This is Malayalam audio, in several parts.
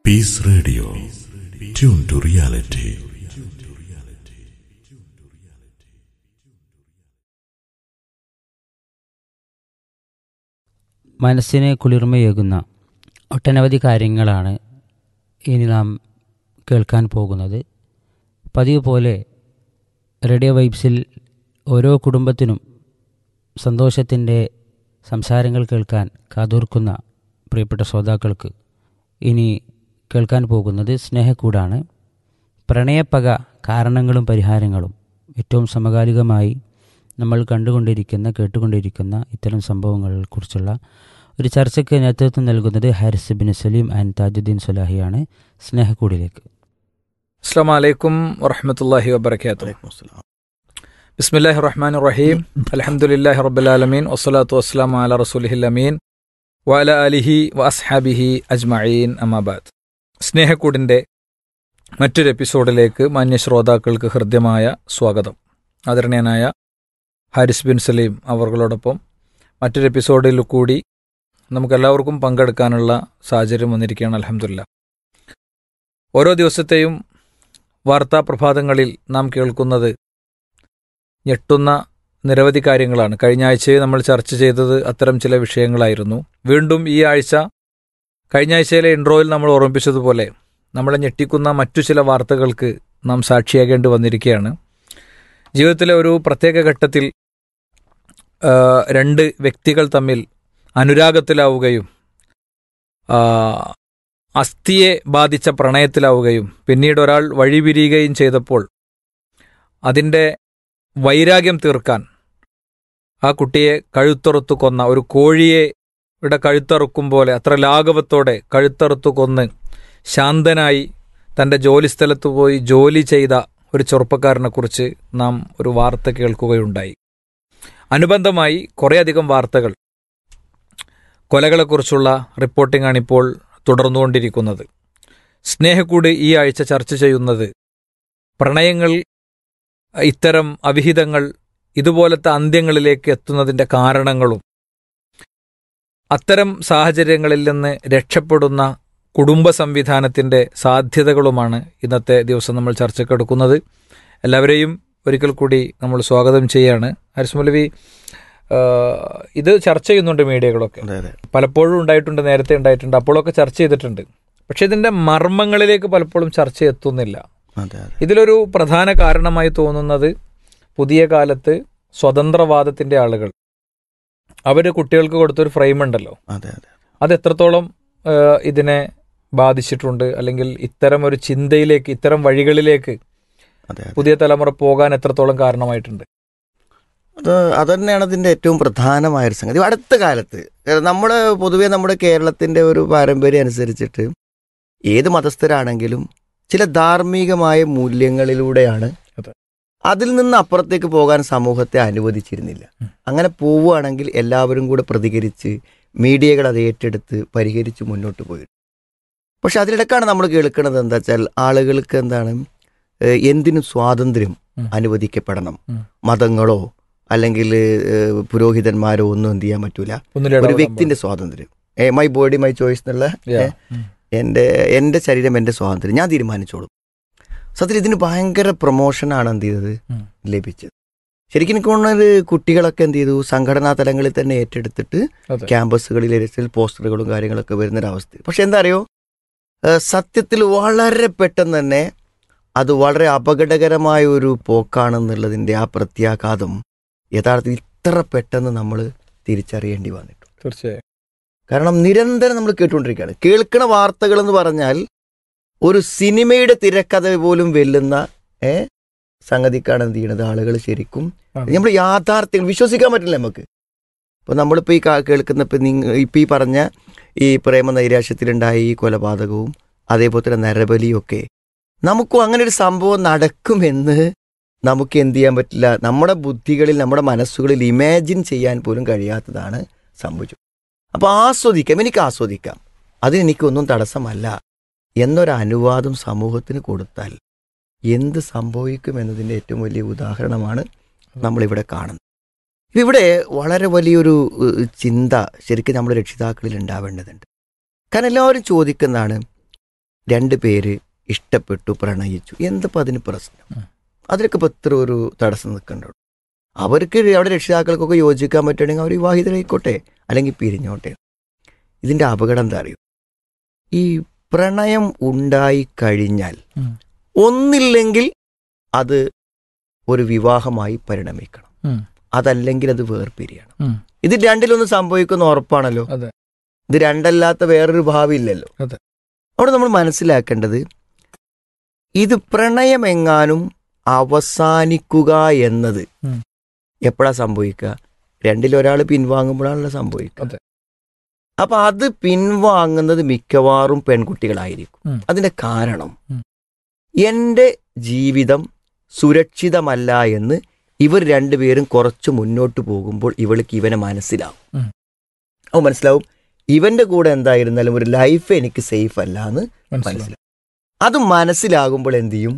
Peace Radio. Tune to reality. മനസ്സിന് കുളിർമയേകുന്ന ഒട്ടനവധി കാര്യങ്ങളാണ് ഇനി നാം കേൾക്കാൻ പോകുന്നത് പതിവ് പോലെ റേഡിയോ വൈബ്സിൽ ഓരോ കുടുംബത്തിനും സന്തോഷത്തിൻ്റെ സംസാരങ്ങൾ കേൾക്കാൻ കാതോർക്കുന്ന പ്രിയപ്പെട്ട ശ്രോതാക്കൾക്ക് ഇനി കേൾക്കാൻ പോകുന്നത് സ്നേഹക്കൂടാണ് പ്രണയപ്പക കാരണങ്ങളും പരിഹാരങ്ങളും ഏറ്റവും സമകാലികമായി നമ്മൾ കണ്ടുകൊണ്ടിരിക്കുന്ന കേട്ടുകൊണ്ടിരിക്കുന്ന ഇത്തരം സംഭവങ്ങളെക്കുറിച്ചുള്ള ഒരു ചർച്ചയ്ക്ക് നേതൃത്വം നൽകുന്നത് ഹാരിസ് ബിൻ സലീം ആൻഡ് താജുദ്ദീൻ സുലാഹിയാണ് സ്നേഹക്കൂടിലേക്ക് അസ്സാം വലൈക്കും വറഹമത്തല്ലാഹി വബർക്കാത്തു ബിസ്മില്ലാഹി റഹ്മാൻ റഹീം അലഹമുല്ലാഹി റബ്ബുലാലമീൻ വസ്സലാത്തു വസ്സലാം അല റസൂലിഹിൽ അമീൻ വഅല അലിഹി വ അസ്ഹാബിഹി അജ്മഈൻ അമാബാദ് സ്നേഹക്കൂടിൻ്റെ മറ്റൊരു എപ്പിസോഡിലേക്ക് മാന്യ ശ്രോതാക്കൾക്ക് ഹൃദ്യമായ സ്വാഗതം ആദരണീയനായ ഹാരിസ് ബിൻ സലീം അവർകളോടൊപ്പം മറ്റൊരു എപ്പിസോഡിൽ കൂടി നമുക്കെല്ലാവർക്കും പങ്കെടുക്കാനുള്ള സാഹചര്യം വന്നിരിക്കുകയാണ് അലഹമുല്ല ഓരോ ദിവസത്തെയും വാർത്താ പ്രഭാതങ്ങളിൽ നാം കേൾക്കുന്നത് ഞെട്ടുന്ന നിരവധി കാര്യങ്ങളാണ് കഴിഞ്ഞ ആഴ്ചയിൽ നമ്മൾ ചർച്ച ചെയ്തത് അത്തരം ചില വിഷയങ്ങളായിരുന്നു വീണ്ടും ഈ ആഴ്ച കഴിഞ്ഞ ആഴ്ചയിലെ ഇൻട്രോയിൽ നമ്മൾ ഓർമ്മിപ്പിച്ചതുപോലെ നമ്മളെ ഞെട്ടിക്കുന്ന മറ്റു ചില വാർത്തകൾക്ക് നാം സാക്ഷിയാകേണ്ടി വന്നിരിക്കുകയാണ് ജീവിതത്തിലെ ഒരു പ്രത്യേക ഘട്ടത്തിൽ ആ, രണ്ട് വ്യക്തികൾ തമ്മിൽ അനുരാഗത്തിലാവുകയും ആ, അസ്ഥിയെ ബാധിച്ച പ്രണയത്തിലാവുകയും പിന്നീട് ഒരാൾ വഴിപിരിയുകയും ചെയ്തപ്പോൾ അതിൻ്റെ വൈരാഗ്യം തീർക്കാൻ ആ കുട്ടിയെ കഴുത്തറുത്തു കൊന്ന ഒരു കോഴിയെ യുടെ കഴുത്തറുക്കും പോലെ അത്ര ലാഘവത്തോടെ കഴുത്തറുത്തു കൊന്ന് ശാന്തനായി തൻ്റെ ജോലിസ്ഥലത്ത് പോയി ജോലി ചെയ്ത ഒരു ചെറുപ്പക്കാരനെക്കുറിച്ച് നാം ഒരു വാർത്ത കേൾക്കുകയുണ്ടായി അനുബന്ധമായി കുറേയധികം വാർത്തകൾ കൊലകളെക്കുറിച്ചുള്ള റിപ്പോർട്ടിംഗാണ് ഇപ്പോൾ തുടർന്നുകൊണ്ടിരിക്കുന്നത് സ്നേഹക്കൂട് ഈ ആഴ്ച ചർച്ച ചെയ്യുന്നത് പ്രണയങ്ങൾ ഇത്തരം അവിഹിതങ്ങൾ ഇതുപോലത്തെ അന്ത്യങ്ങളിലേക്ക് എത്തുന്നതിൻ്റെ കാരണങ്ങളും അത്തരം സാഹചര്യങ്ങളിൽ നിന്ന് രക്ഷപ്പെടുന്ന കുടുംബ സംവിധാനത്തിൻ്റെ സാധ്യതകളുമാണ് ഇന്നത്തെ ദിവസം നമ്മൾ ചർച്ചക്കെടുക്കുന്നത് എല്ലാവരെയും ഒരിക്കൽ കൂടി നമ്മൾ സ്വാഗതം ചെയ്യാണ് ഹരിസ് മൗലവി ആ, ഇത് ചർച്ച ചെയ്യുന്നുണ്ട് മീഡിയകളൊക്കെ അതെ അതെ പലപ്പോഴും ഉണ്ടായിട്ടുണ്ട് നേരത്തെ ഉണ്ടായിട്ടുണ്ട് അപ്പോഴൊക്കെ ചർച്ച ചെയ്തിട്ടുണ്ട് പക്ഷെ ഇതിന്റെ മർമ്മങ്ങളിലേക്ക് പലപ്പോഴും ചർച്ച എത്തുന്നില്ല അതെ അതെ ഇതിലൊരു പ്രധാന കാരണമായി തോന്നുന്നത് പുതിയ കാലത്ത് സ്വതന്ത്രവാദത്തിന്റെ ആളുകൾ അവര് കുട്ടികൾക്ക് കൊടുത്തൊരു ഫ്രെയിം ഉണ്ടല്ലോ അതെ അതെ അത് എത്രത്തോളം ആ, ഇതിനെ ബാധിച്ചിട്ടുണ്ട് അല്ലെങ്കിൽ ഇത്തരം ഒരു ചിന്തയിലേക്ക് ഇത്തരം വഴികളിലേക്ക് അതെ അതെ പുതിയ തലമുറ പോകാൻ എത്രത്തോളം കാരണമായിട്ടുണ്ട് അത് അത് തന്നെയാണ് അതിൻ്റെ ഏറ്റവും പ്രധാനമായൊരു സംഗതി അടുത്ത കാലത്ത് നമ്മൾ പൊതുവേ നമ്മുടെ കേരളത്തിൻ്റെ ഒരു പാരമ്പര്യം അനുസരിച്ചിട്ട് ഏത് മതസ്ഥരാണെങ്കിലും ചില ധാർമ്മികമായ മൂല്യങ്ങളിലൂടെയാണ് അതെ. അതിൽ നിന്ന് അപ്പുറത്തേക്ക് പോകാൻ സമൂഹത്തെ അനുവദിച്ചിരുന്നില്ല ഉം. അങ്ങനെ പോവുകയാണെങ്കിൽ എല്ലാവരും കൂടെ പ്രതികരിച്ച് മീഡിയകൾ അത് ഏറ്റെടുത്ത് പരിഹരിച്ച് മുന്നോട്ട് പോയി പക്ഷെ അതിനിടക്കാണ് നമ്മൾ കേൾക്കുന്നത് എന്താ വെച്ചാൽ ആളുകൾക്ക് എന്താണ് ഏഹ് എന്തിനും സ്വാതന്ത്ര്യം ഉം. അനുവദിക്കപ്പെടണം ഉം. മതങ്ങളോ അല്ലെങ്കിൽ ഏഹ് പുരോഹിതന്മാരോ ഒന്നും എന്ത് ചെയ്യാൻ പറ്റൂല ഒന്നിലും ഒരു ഇടപെടാൻ വ്യക്തിന്റെ സ്വാതന്ത്ര്യം ഏ മൈ ബോഡി മൈ ചോയ്സ് എന്നുള്ള പാടില്ല. ഏ, ഉം. എൻ്റെ എൻ്റെ ശരീരം എൻ്റെ സ്വാതന്ത്ര്യം ഞാൻ തീരുമാനിച്ചോളും സത്യത്തിൽ ഇതിന് ഭയങ്കര പ്രൊമോഷനാണ് എന്ത് ചെയ്തത് ഉം. ലഭിച്ചത് ശരിക്കും എനിക്ക് തോന്നുന്നത് കുട്ടികളൊക്കെ എന്ത് ചെയ്തു സംഘടനാ തലങ്ങളിൽ തന്നെ ഏറ്റെടുത്തിട്ട് അതെ. ക്യാമ്പസുകളിൽ എരച്ചിൽ പോസ്റ്ററുകളും കാര്യങ്ങളൊക്കെ വരുന്നൊരവസ്ഥ പക്ഷെ എന്താ അറിയോ ഏഹ് സത്യത്തിൽ വളരെ പെട്ടെന്ന് തന്നെ അത് വളരെ അപകടകരമായ ഒരു പോക്കാണെന്നുള്ളതിൻ്റെ ആ പ്രത്യാഘാതം യഥാർത്ഥത്തിൽ ഇത്ര പെട്ടെന്ന് നമ്മൾ തിരിച്ചറിയേണ്ടി വന്നിട്ടു തീർച്ചയായും കാരണം നിരന്തരം നമ്മൾ കേട്ടുകൊണ്ടിരിക്കുകയാണ് കേൾക്കണ വാർത്തകൾ എന്ന് പറഞ്ഞാൽ ഒരു സിനിമയുടെ തിരക്കഥ പോലും വെല്ലുന്ന ഏ സംഗതിക്കാണ് എന്ത് ചെയ്യണത് ആളുകൾ ശരിക്കും അതെ. നമ്മൾ യാഥാർത്ഥ്യങ്ങൾ വിശ്വസിക്കാൻ പറ്റില്ല നമുക്ക് ഇപ്പോൾ നമ്മളിപ്പോൾ ഈ കാ- കേൾക്കുന്ന ഇപ്പം നിങ്ങൾ ഇപ്പം ഈ പറഞ്ഞ ഈ പ്രേമ നൈരാശ്യത്തിലുണ്ടായ ഈ കൊലപാതകവും അതേപോലെ തന്നെ നരബലിയും ഒക്കെ നമുക്കും അങ്ങനെ ഒരു സംഭവം നടക്കുമെന്ന് നമുക്ക് എന്ത് ചെയ്യാൻ പറ്റില്ല നമ്മുടെ ബുദ്ധികളിൽ നമ്മുടെ മനസ്സുകളിൽ ഇമാജിൻ ചെയ്യാൻ പോലും കഴിയാത്തതാണ് സംഭവിച്ചു അപ്പോൾ ആസ്വദിക്കാം എനിക്ക് ആസ്വദിക്കാം അതിനെനിക്കൊന്നും തടസ്സമല്ല എന്നൊരു അനുവാദം സമൂഹത്തിന് കൊടുത്താൽ എന്ത് സംഭവിക്കും എന്നതിൻ്റെ ഏറ്റവും വലിയ ഉദാഹരണമാണ് നമ്മളിവിടെ കാണുന്നത് ഇവിടെ വളരെ വലിയൊരു ഏഹ്, ചിന്ത ശരിക്കും നമ്മുടെ രക്ഷിതാക്കളിൽ ഉണ്ടാവേണ്ടതുണ്ട് കാരണം എല്ലാവരും ചോദിക്കുന്നതാണ് രണ്ട് പേര് ഇഷ്ടപ്പെട്ടു പ്രണയിച്ചു എന്തപ്പോൾ അതിന് പ്രശ്നം അതിലൊക്കെ ഇപ്പോൾ ഇത്ര ഒരു തടസ്സം നിൽക്കണ്ടോ അവർക്ക് അവിടെ രക്ഷിതാക്കൾക്കൊക്കെ യോജിക്കാൻ പറ്റുകയാണെങ്കിൽ അവർ വിവാഹിതരായിക്കോട്ടെ അല്ലെങ്കിൽ പിരിഞ്ഞോട്ടെ ഇതിൻ്റെ അപകടം എന്താ അറിയോ ഈ പ്രണയം ഉണ്ടായി കഴിഞ്ഞാൽ ഉം. ഒന്നില്ലെങ്കിൽ അത് ഒരു വിവാഹമായി പരിണമിക്കണം ഉം. അതല്ലെങ്കിൽ അത് വേർപിരിയണം ഉം. ഇത് രണ്ടിലൊന്നും സംഭവിക്കുന്ന ഉറപ്പാണല്ലോ അതെ. ഇത് രണ്ടല്ലാത്ത വേറൊരു ഭാവി ഇല്ലല്ലോ അതെ. അവിടെ നമ്മൾ മനസ്സിലാക്കേണ്ടത് ഇത് പ്രണയമെങ്ങാനും അവസാനിക്കുക എന്നത് ഉം. എപ്പോഴാ സംഭവിക്കുക രണ്ടിലൊരാൾ പിൻവാങ്ങുമ്പോഴാണല്ലോ സംഭവിക്കുക അതെ. അപ്പൊ അത് പിൻവാങ്ങുന്നത് മിക്കവാറും പെൺകുട്ടികളായിരിക്കും ഉം. അതിന്റെ കാരണം ഉം. എൻ്റെ ജീവിതം സുരക്ഷിതമല്ല എന്ന് ഇവർ രണ്ടുപേരും കുറച്ച് മുന്നോട്ട് പോകുമ്പോൾ ഇവൾക്ക് ഇവനെ മനസ്സിലാവും ഉം. അവൻ മനസ്സിലാവും ഇവന്റെ കൂടെ എന്തായിരുന്നാലും ഒരു ലൈഫ് എനിക്ക് സേഫ് അല്ല എന്ന് മനസ്സിലായി മനസ്സിലാവും അത് മനസ്സിലാകുമ്പോൾ എന്ത് ചെയ്യും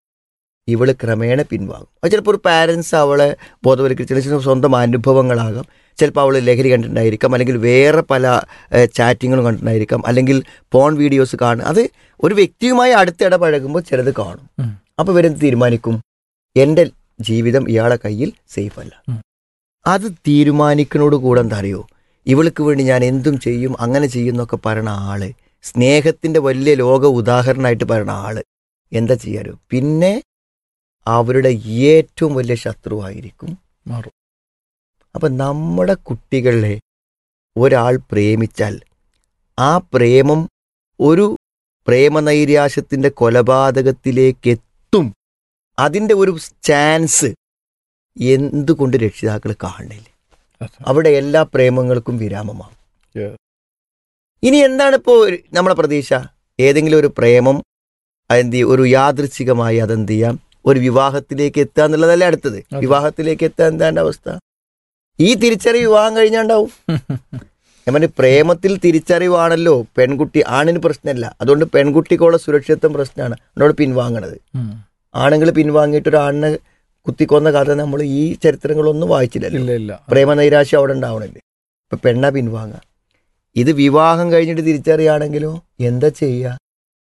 ഇവള് ക്രമേണ പിൻവാങ്ങും അത് ചിലപ്പോൾ ഒരു പാരൻസ് അവളെ ബോധവൽക്കരിച്ച ചില സ്വന്തം അനുഭവങ്ങളാകാം ചിലപ്പോൾ അവൾ ലഹരി കണ്ടിട്ടുണ്ടായിരിക്കാം അല്ലെങ്കിൽ വേറെ പല ചാറ്റിങ്ങുകളും കണ്ടിട്ടുണ്ടായിരിക്കാം അല്ലെങ്കിൽ പോൺ വീഡിയോസ് കാണും അത് ഒരു വ്യക്തിയുമായി അടുത്തിടപഴകുമ്പോൾ ചിലത് കാണും ഉം. അപ്പോൾ ഇവരെന്ത് തീരുമാനിക്കും എൻ്റെ ജീവിതം ഇയാളെ കയ്യിൽ സേഫ് അല്ല ഉം. അത് തീരുമാനിക്കുന്നതോട് കൂടെ എന്താ അറിയോ ഇവൾക്ക് വേണ്ടി ഞാൻ എന്തും ചെയ്യും അങ്ങനെ ചെയ്യുന്നൊക്കെ പറയണ ആള് സ്നേഹത്തിന്റെ വലിയ ലോക ഉദാഹരണമായിട്ട് പറയുന്ന ആള് എന്താ ചെയ്യാരോ പിന്നെ അവരുടെ ഏറ്റവും വലിയ ശത്രുവായിരിക്കും മാറും അപ്പൊ നമ്മുടെ കുട്ടികളെ ഒരാൾ പ്രേമിച്ചാൽ ആ പ്രേമം ഒരു പ്രേമനൈരാശ്യത്തിന്റെ കൊലപാതകത്തിലേക്ക് എത്തും അതിന്റെ ഒരു ചാൻസ് എന്തുകൊണ്ട് രക്ഷിതാക്കൾ കാണില്ല അതെ. അവിടെ എല്ലാ പ്രേമങ്ങൾക്കും വിരാമമാകും Yeah. ഇനി എന്താണ് ഇപ്പോൾ നമ്മളെ പ്രതീക്ഷ ഏതെങ്കിലും ഒരു പ്രേമം അതെന്ത് ചെയ്യും? ഒരു യാദൃച്ഛികമായി അതെന്ത് ചെയ്യാം ഒരു വിവാഹത്തിലേക്ക് എത്തുക എന്നുള്ളതല്ലേ അടുത്തത് അതെ. വിവാഹത്തിലേക്ക് എത്താൻ എന്താണ് അവസ്ഥ ഈ തിരിച്ചറിവ് വിവാഹം കഴിഞ്ഞാണ്ടാവും ഞാൻ പറഞ്ഞു പ്രേമത്തിൽ തിരിച്ചറിവാണല്ലോ പെൺകുട്ടി ആണിന് പ്രശ്നമല്ല അതുകൊണ്ട് പെൺകുട്ടിക്കുള്ള സുരക്ഷിതത്വം പ്രശ്നമാണ് അതുകൊണ്ട് പിൻവാങ്ങണത് ഉം. ആണുങ്ങൾ പിൻവാങ്ങിയിട്ട് ഒരു ആണിനെ കുത്തിക്കൊന്ന കഥ നമ്മൾ ഈ ചരിത്രങ്ങളൊന്നും വായിച്ചില്ലല്ലോ ഇല്ല ഇല്ല പ്രേമ നൈരാശ്യം അവിടെ ഉണ്ടാവണില്ലേ ഇപ്പൊ പെണ്ണ പിൻവാങ്ങ ഇത് വിവാഹം കഴിഞ്ഞിട്ട് തിരിച്ചറിയാണെങ്കിലോ എന്താ ചെയ്യുക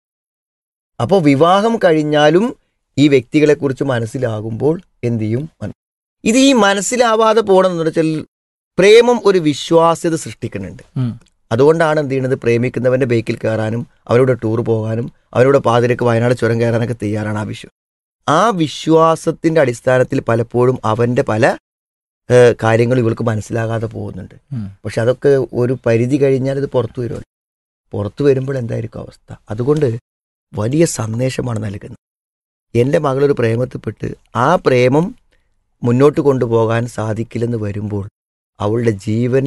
അപ്പോൾ വിവാഹം കഴിഞ്ഞാലും ഈ വ്യക്തികളെ കുറിച്ച് മനസ്സിലാകുമ്പോൾ എന്ത് ചെയ്യും മന- ഇത് ഈ മനസ്സിലാവാതെ പോകണമെന്ന് വെച്ചാൽ പ്രേമം ഒരു വിശ്വാസ്യത സൃഷ്ടിക്കുന്നുണ്ട് ഉം. അതുകൊണ്ടാണ് എന്ത് ചെയ്യുന്നത് പ്രേമിക്കുന്നവന്റെ ബൈക്കിൽ കയറാനും അവരോട് ടൂർ പോകാനും അവരോട് പാതിരക്ക് വയനാട് ചുരം കയറാനൊക്കെ തയ്യാറാണ് ആ വിശ്വാസം ആ വിശ്വാസത്തിന്റെ അടിസ്ഥാനത്തിൽ പലപ്പോഴും അവന്റെ പല ഏഹ്, കാര്യങ്ങളും ഇവൾക്ക് മനസ്സിലാകാതെ പോകുന്നുണ്ട് ഉം. പക്ഷെ അതൊക്കെ ഒരു പരിധി കഴിഞ്ഞാൽ ഇത് പുറത്തു വരുമല്ലോ പുറത്തു വരുമ്പോൾ എന്തായിരിക്കും അവസ്ഥ അതുകൊണ്ട് വലിയ സന്ദേശമാണ് നൽകുന്നത് എൻ്റെ മകളൊരു പ്രേമത്തിൽപ്പെട്ട് ആ പ്രേമം മുന്നോട്ട് കൊണ്ടുപോകാൻ സാധിക്കില്ലെന്ന് വരുമ്പോൾ അവളുടെ ജീവൻ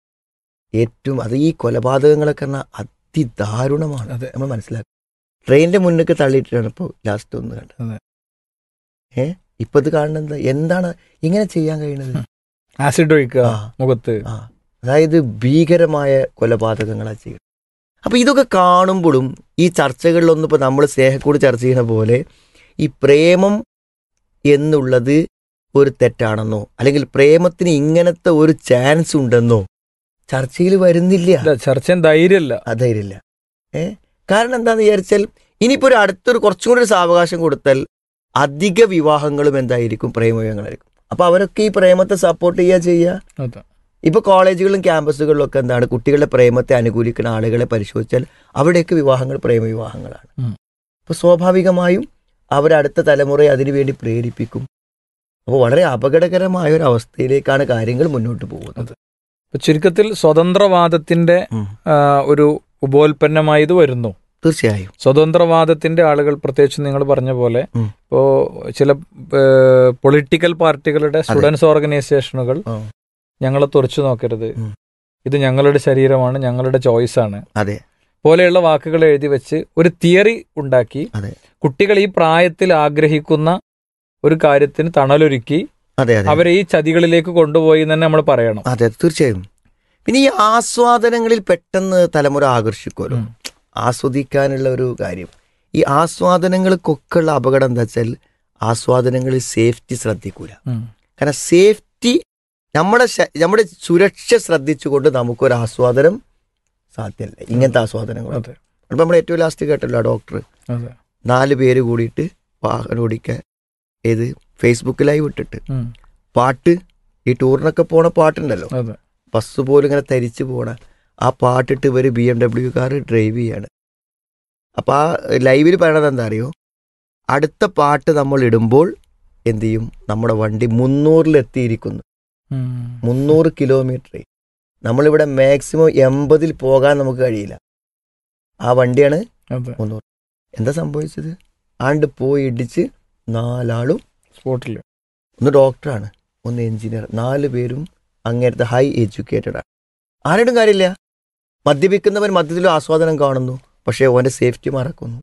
ഏറ്റവും അത് ഈ കൊലപാതകങ്ങളൊക്കെ പറഞ്ഞാൽ അതിദാരുണമാണ് അതെ. നമ്മൾ മനസ്സിലാക്കുക ട്രെയിനിന്റെ മുന്നേക്ക് തള്ളിയിട്ടാണ് ഇപ്പോൾ ലാസ്റ്റ് ഒന്ന് കണ്ടത് അതെ. ഏ ഇപ്പൊ ഇത് കാണുന്നത് എന്താണ് ഇങ്ങനെ ചെയ്യാൻ കഴിയുന്നത് ആസിഡ് ഒഴിക്കുക ആ. മുഖത്ത് ആ അതായത് ഭീകരമായ കൊലപാതകങ്ങളാ ചെയ്യുന്നത് അപ്പൊ ഇതൊക്കെ കാണുമ്പോഴും ഈ ചർച്ചകളിലൊന്നും ഇപ്പൊ നമ്മൾ സ്നേഹക്കൂട് ചർച്ച ചെയ്യുന്ന പോലെ ഈ പ്രേമം എന്നുള്ളത് ഒരു തെറ്റാണെന്നോ അല്ലെങ്കിൽ പ്രേമത്തിന് ഇങ്ങനത്തെ ഒരു ചാൻസ് ഉണ്ടെന്നോ ചർച്ചയിൽ വരുന്നില്ല ഇല്ല ചർച്ച ധൈര്യമല്ല അധൈര്യമില്ല ഏ കാരണം എന്താന്ന് വിചാരിച്ചാൽ ഇനിയിപ്പോ ഒരു അടുത്തൊരു കുറച്ചും കൂടി ഒരു സാവകാശം കൊടുത്താൽ അധിക വിവാഹങ്ങളും എന്തായിരിക്കും പ്രേമവിവാഹങ്ങളായിരിക്കും അപ്പൊ അവരൊക്കെ ഈ പ്രേമത്തെ സപ്പോർട്ട് ചെയ്യുക ചെയ്യുക അതെ ഇപ്പൊ കോളേജുകളിലും ക്യാമ്പസുകളിലും ഒക്കെ എന്താണ് കുട്ടികളുടെ പ്രേമത്തെ അനുകൂലിക്കുന്ന ആളുകളെ പരിശോധിച്ചാൽ അവിടെയൊക്കെ വിവാഹങ്ങൾ പ്രേമവിവാഹങ്ങളാണ് ഉം. അപ്പൊ സ്വാഭാവികമായും അവരടുത്ത തലമുറയെ അതിനുവേണ്ടി പ്രേരിപ്പിക്കും അപ്പോൾ വളരെ അപകടകരമായ ഒരു അവസ്ഥയിലേക്കാണ് കാര്യങ്ങൾ മുന്നോട്ട് പോകുന്നത് ഇപ്പൊ ചുരുക്കത്തിൽ സ്വതന്ത്രവാദത്തിന്റെ ഉം. ആ, ഒരു ഉപോൽപ്പന്നമായി ഇത് വരുന്നു തീർച്ചയായും സ്വതന്ത്രവാദത്തിന്റെ ആളുകൾ പ്രത്യേകിച്ച് നിങ്ങൾ പറഞ്ഞ പോലെ ഉം. ഇപ്പോ ചില പൊളിറ്റിക്കൽ പാർട്ടികളുടെ സ്റ്റുഡൻസ് ഓർഗനൈസേഷനുകൾ ആ. ഞങ്ങളെ തുറച്ചു നോക്കരുത് ഉം. ഇത് ഞങ്ങളുടെ ശരീരമാണ് ഞങ്ങളുടെ ചോയ്സ് ആണ് അതെ പോലെയുള്ള വാക്കുകൾ എഴുതി വെച്ച് ഒരു തിയറി ഉണ്ടാക്കി അതെ. കുട്ടികൾ ഈ പ്രായത്തിൽ ആഗ്രഹിക്കുന്ന ഒരു കാര്യത്തിന് തണലൊരുക്കി അതെ അതെ അവരെ ഈ ചതികളിലേക്ക് കൊണ്ടുപോയി എന്ന് തന്നെ നമ്മൾ പറയണം അതെ തീർച്ചയായും പിന്നെ ഈ ആസ്വാദനങ്ങളിൽ പെട്ടെന്ന് തലമുറ ആകർഷിക്കുമല്ലോ ഉം. ആസ്വദിക്കാനുള്ള ഒരു കാര്യം ഈ ആസ്വാദനങ്ങൾക്കൊക്കെ ഉള്ള അപകടം എന്താ വെച്ചാൽ ആസ്വാദനങ്ങളിൽ സേഫ്റ്റി ശ്രദ്ധിക്കൂല ഉം. കാരണം സേഫ്റ്റി നമ്മുടെ ശ- നമ്മുടെ സുരക്ഷ ശ്രദ്ധിച്ചുകൊണ്ട് നമുക്കൊരു ആസ്വാദനം സാധ്യമല്ല ഇങ്ങനത്തെ ആസ്വാദനങ്ങൾ അതെ അപ്പം നമ്മൾ ഏറ്റവും ലാസ്റ്റ് കേട്ടല്ലോ ആ ഡോക്ടർ അതെ നാല് പേര് കൂടിയിട്ട് വാഹനം ഓടിക്കാൻ ഏത് ഫേസ്ബുക്ക് ലൈവ് ഇട്ടിട്ട് ഉം. പാട്ട് ഈ ടൂറിനൊക്കെ പോണ പാട്ടുണ്ടല്ലോ അതെ ബസ് പോലും ഇങ്ങനെ തരിച്ചു പോണ ആ പാട്ടിട്ട് ഇവർ B M W car drive ചെയ്യാണ് അപ്പോൾ ആ ലൈവിൽ പറയണത് എന്താ അറിയോ അടുത്ത പാട്ട് നമ്മൾ ഇടുമ്പോൾ എന്ത് ചെയ്യും നമ്മുടെ വണ്ടി മുന്നൂറിലെത്തിയിരിക്കുന്നു ഉം. മുന്നൂറ് കിലോമീറ്റർ നമ്മളിവിടെ മാക്സിമം എൺപതിൽ പോകാൻ നമുക്ക് കഴിയില്ല ആ വണ്ടിയാണ് അതെ മുന്നൂറ് എന്താ സംഭവിച്ചത് ആണ്ട് പോയി ഇടിച്ച് നാലാളും സ്പോട്ടിൽ ഒന്ന് ഡോക്ടറാണ് ഒന്ന് എഞ്ചിനീയർ നാല് പേരും അങ്ങേരത്തെ ഹൈ എഡ്യൂക്കേറ്റഡ് ആണ് ആരോടും കാര്യമില്ല മദ്യപിക്കുന്നവൻ മദ്യത്തിലും ആസ്വാദനം കാണുന്നു പക്ഷേ ഓൻ്റെ സേഫ്റ്റി മറക്കുന്നു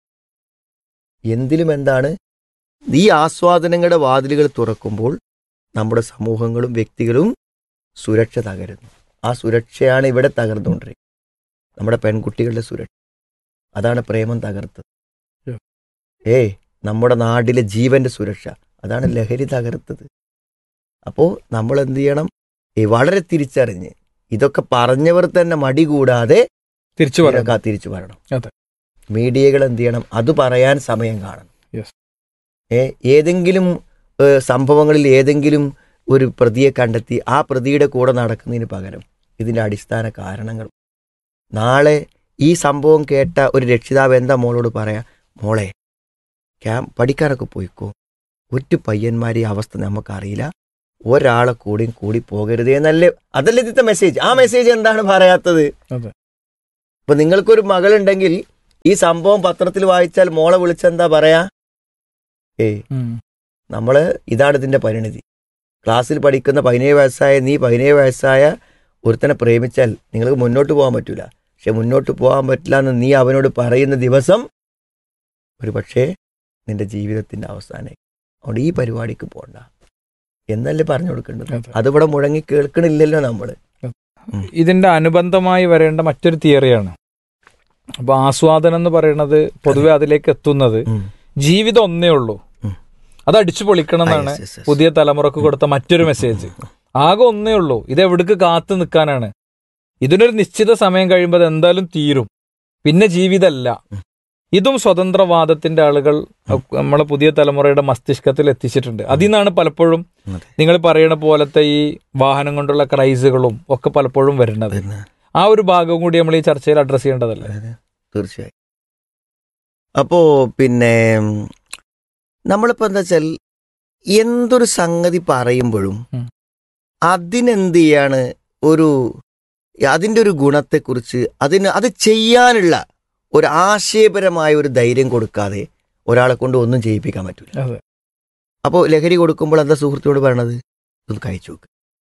എന്തിലും എന്താണ് ഈ ആസ്വാദനങ്ങളുടെ വാതിലുകൾ തുറക്കുമ്പോൾ നമ്മുടെ സമൂഹങ്ങളും വ്യക്തികളും സുരക്ഷ തകരുന്നു ആ സുരക്ഷയാണ് ഇവിടെ തകർന്നുകൊണ്ടിരിക്കുന്നത് നമ്മുടെ പെൺകുട്ടികളുടെ സുരക്ഷ അതാണ് പ്രേമം തകർത്തത് Yeah. ഏയ് നമ്മുടെ നാട്ടിലെ ജീവന്റെ സുരക്ഷ അതാണ് ലഹരി തകർത്തത് അപ്പോൾ നമ്മൾ എന്ത് ചെയ്യണം ഈ വളരെ തിരിച്ചറിഞ്ഞ് ഇതൊക്കെ പറഞ്ഞവർ തന്നെ മടി കൂടാതെ തിരിച്ചു പറയാം ഇതിനൊക്കെ തിരിച്ചു പറയണം അതെ. മീഡിയകൾ എന്ത് ചെയ്യണം അത് പറയാൻ സമയം കാണണം Yes. ഏ ഏതെങ്കിലും ഏ, സംഭവങ്ങളിൽ ഏതെങ്കിലും ഒരു പ്രതിയെ കണ്ടെത്തി ആ പ്രതിയുടെ കൂടെ നടക്കുന്നതിന് പകരം ഇതിൻ്റെ അടിസ്ഥാന കാരണങ്ങൾ നാളെ ഈ സംഭവം കേട്ട ഒരു രക്ഷിതാവ് എന്താ മോളോട് പറയാ മോളെ ക്യാം പഠിക്കാനൊക്കെ പോയിക്കോ ഒറ്റ പയ്യന്മാരെ ഈ അവസ്ഥ നമുക്കറിയില്ല ഒരാളെ കൂടിയും കൂടി പോകരുതേ എന്നല്ലേ അതല്ലേ ഇതിത്തെ മെസ്സേജ് ആ മെസ്സേജ് എന്താണ് പറയാത്തത് അതെ. ഇപ്പൊ നിങ്ങൾക്കൊരു മകളുണ്ടെങ്കിൽ ഈ സംഭവം പത്രത്തിൽ വായിച്ചാൽ മോളെ വിളിച്ചെന്താ പറയാ ഏയ് ഉം. നമ്മള് ഇതാണ് ഇതിന്റെ പരിണിതി ക്ലാസ്സിൽ പഠിക്കുന്ന പതിനേഴ് വയസ്സായ നീ പതിനേഴ് വയസ്സായ ഒരുത്തനെ പ്രേമിച്ചാൽ നിങ്ങൾക്ക് മുന്നോട്ട് പോകാൻ പറ്റൂല പക്ഷെ മുന്നോട്ട് പോകാൻ പറ്റില്ല എന്ന് നീ അവനോട് പറയുന്ന ദിവസം ഒരു പക്ഷേ നിന്റെ ജീവിതത്തിന്റെ അവസാനം അതുകൊണ്ട് ഈ പരിപാടിക്ക് പോണ്ട എന്നല്ലേ പറഞ്ഞു കൊടുക്കേണ്ടത് അതെ. അതിവിടെ മുഴങ്ങി കേൾക്കണില്ലല്ലോ നമ്മള് ഇതിന്റെ അനുബന്ധമായി വരേണ്ട മറ്റൊരു തിയറിയാണ് അപ്പൊ ആസ്വാദനം എന്ന് പറയുന്നത് പൊതുവെ അതിലേക്ക് എത്തുന്നത് ഉം. ജീവിതം ഒന്നേ ഉള്ളൂ ഉം. അത് അടിച്ചു പൊളിക്കണം എന്നാണ് Yes, yes, yes. പുതിയ തലമുറക്ക് കൊടുത്ത മറ്റൊരു മെസ്സേജ് ആകെ ഒന്നേ ഉള്ളൂ ഇത് എവിടേക്ക് കാത്തു നിൽക്കാനാണ് ഇതിനൊരു നിശ്ചിത സമയം കഴിയുമ്പോൾ അത് എന്തായാലും തീരും പിന്നെ ജീവിതമല്ല ഇതും സ്വതന്ത്രവാദത്തിന്റെ ആളുകൾ നമ്മളെ പുതിയ തലമുറയുടെ മസ്തിഷ്കത്തിൽ എത്തിച്ചിട്ടുണ്ട് അതിൽ നിന്നാണ് പലപ്പോഴും അതെ. നിങ്ങൾ പറയുന്ന പോലത്തെ ഈ വാഹനം കൊണ്ടുള്ള ക്രൈസുകളും ഒക്കെ പലപ്പോഴും വരുന്നത് പിന്നെ ആ ഒരു ഭാഗവും കൂടി നമ്മൾ ഈ ചർച്ചയിൽ അഡ്രസ് ചെയ്യേണ്ടതല്ലേ അതെ, തീർച്ചയായും അപ്പോ പിന്നെ ഉം, നമ്മളിപ്പോ എന്താ വെച്ചാൽ എന്തൊരു സംഗതി പറയുമ്പോഴും ഉം. അതിനെന്ത് ചെയ്യാണ് ഒരു അതിൻ്റെ ഒരു ഗുണത്തെക്കുറിച്ച് അതിന് അത് ചെയ്യാനുള്ള ഒരു ആശയപരമായ ഒരു ധൈര്യം കൊടുക്കാതെ ഒരാളെ കൊണ്ട് ഒന്നും ചെയ്യിപ്പിക്കാൻ പറ്റില്ല അതെ അപ്പോൾ ലഹരി കൊടുക്കുമ്പോൾ എന്താ സുഹൃത്തിനോട് പറയണത് ഒന്ന് കഴിച്ചു നോക്ക്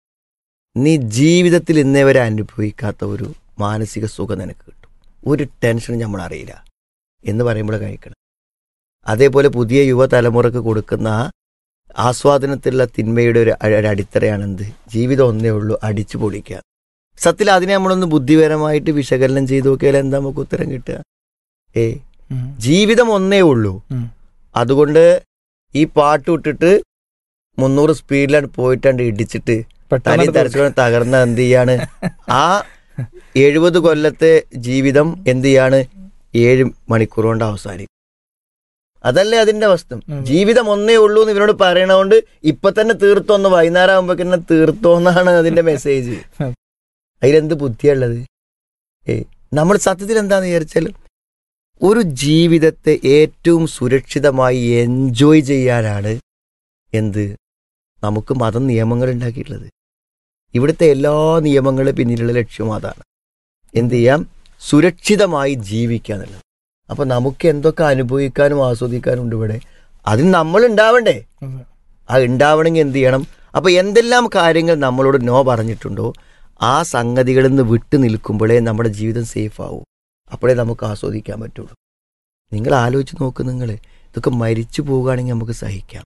നീ ജീവിതത്തിൽ ഇന്നേ വരെ അനുഭവിക്കാത്ത ഒരു മാനസിക സുഖം നിനക്ക് കിട്ടും ഒരു ടെൻഷനും നമ്മൾ അറിയില്ല എന്ന് പറയുമ്പോൾ കഴിക്കണം അതേപോലെ പുതിയ യുവതലമുറക്ക് കൊടുക്കുന്ന ആ ആസ്വാദനത്തിലുള്ള തിന്മയുടെ ഒരു അ- ഒരു അടിത്തറയാണ് എന്ത് ജീവിതം ഒന്നേ ഉള്ളൂ അടിച്ചു പൊളിക്കുക സത്യത്തിൽ അതിനെ നമ്മളൊന്ന് ബുദ്ധിപരമായിട്ട് വിശകലനം ചെയ്ത് നോക്കിയാൽ എന്താ നമുക്ക് ഉത്തരം കിട്ടുക ഏ ഉം. ജീവിതം ഒന്നേ ഉള്ളൂ ഉം. അതുകൊണ്ട് ഈ പാട്ട് വിട്ടിട്ട് മുന്നൂറ് സ്പീഡിലാണ് പോയിട്ടാണ്ട് ഇടിച്ചിട്ട് തനി പെട്ടെന്ന് തരച്ചിലാണ് തകർന്ന എന്ത് ചെയ്യാണ് ആ എഴുപത് കൊല്ലത്തെ ജീവിതം എന്ത് ചെയ്യാണ് ഏഴ് മണിക്കൂർ കൊണ്ട് അവസാനിക്കും അതല്ലേ അതിന്റെ അവസ്ഥ ഉം. ജീവിതം ഒന്നേ ഉള്ളൂ എന്ന് ഇവരോട് പറയണതുകൊണ്ട് ഇപ്പൊ തന്നെ തീർത്തോന്ന് വൈകുന്നേരം ആകുമ്പോഴേക്കും തീർത്തോന്നാണ് അതിന്റെ മെസ്സേജ് ഉം. അതിലെന്ത് ബുദ്ധിയുള്ളത് ഏ നമ്മൾ സത്യത്തിൽ എന്താന്ന് വിചാരിച്ചാൽ ഒരു ജീവിതത്തെ ഏറ്റവും സുരക്ഷിതമായി എൻജോയ് ചെയ്യാനാണ് എന്ത് നമുക്ക് മതം നിയമങ്ങൾ ഉണ്ടാക്കിയിട്ടുള്ളത് ഇവിടുത്തെ എല്ലാ നിയമങ്ങളുടെ പിന്നിലുള്ള ലക്ഷ്യം അതാണ് എന്ത് ചെയ്യാം സുരക്ഷിതമായി ജീവിക്കുക എന്നുള്ളത് അപ്പൊ നമുക്ക് എന്തൊക്കെ അനുഭവിക്കാനും ആസ്വദിക്കാനും ഉണ്ട് ഇവിടെ അതിന് നമ്മൾ ഉണ്ടാവണ്ടേ അതെ. ആ ഉണ്ടാവണമെങ്കിൽ എന്ത് ചെയ്യണം അപ്പൊ എന്തെല്ലാം കാര്യങ്ങൾ നമ്മളോട് നോ പറഞ്ഞിട്ടുണ്ടോ ആ സംഗതികളിൽ നിന്ന് വിട്ടു നിൽക്കുമ്പോഴേ നമ്മുടെ ജീവിതം സേഫ് ആവൂ അപ്പോഴേ നമുക്ക് ആസ്വദിക്കാൻ പറ്റുള്ളൂ നിങ്ങൾ ആലോചിച്ച് നോക്ക് നിങ്ങൾ ഇതൊക്കെ മരിച്ചു പോവുകയാണെങ്കിൽ നമുക്ക് സഹിക്കാം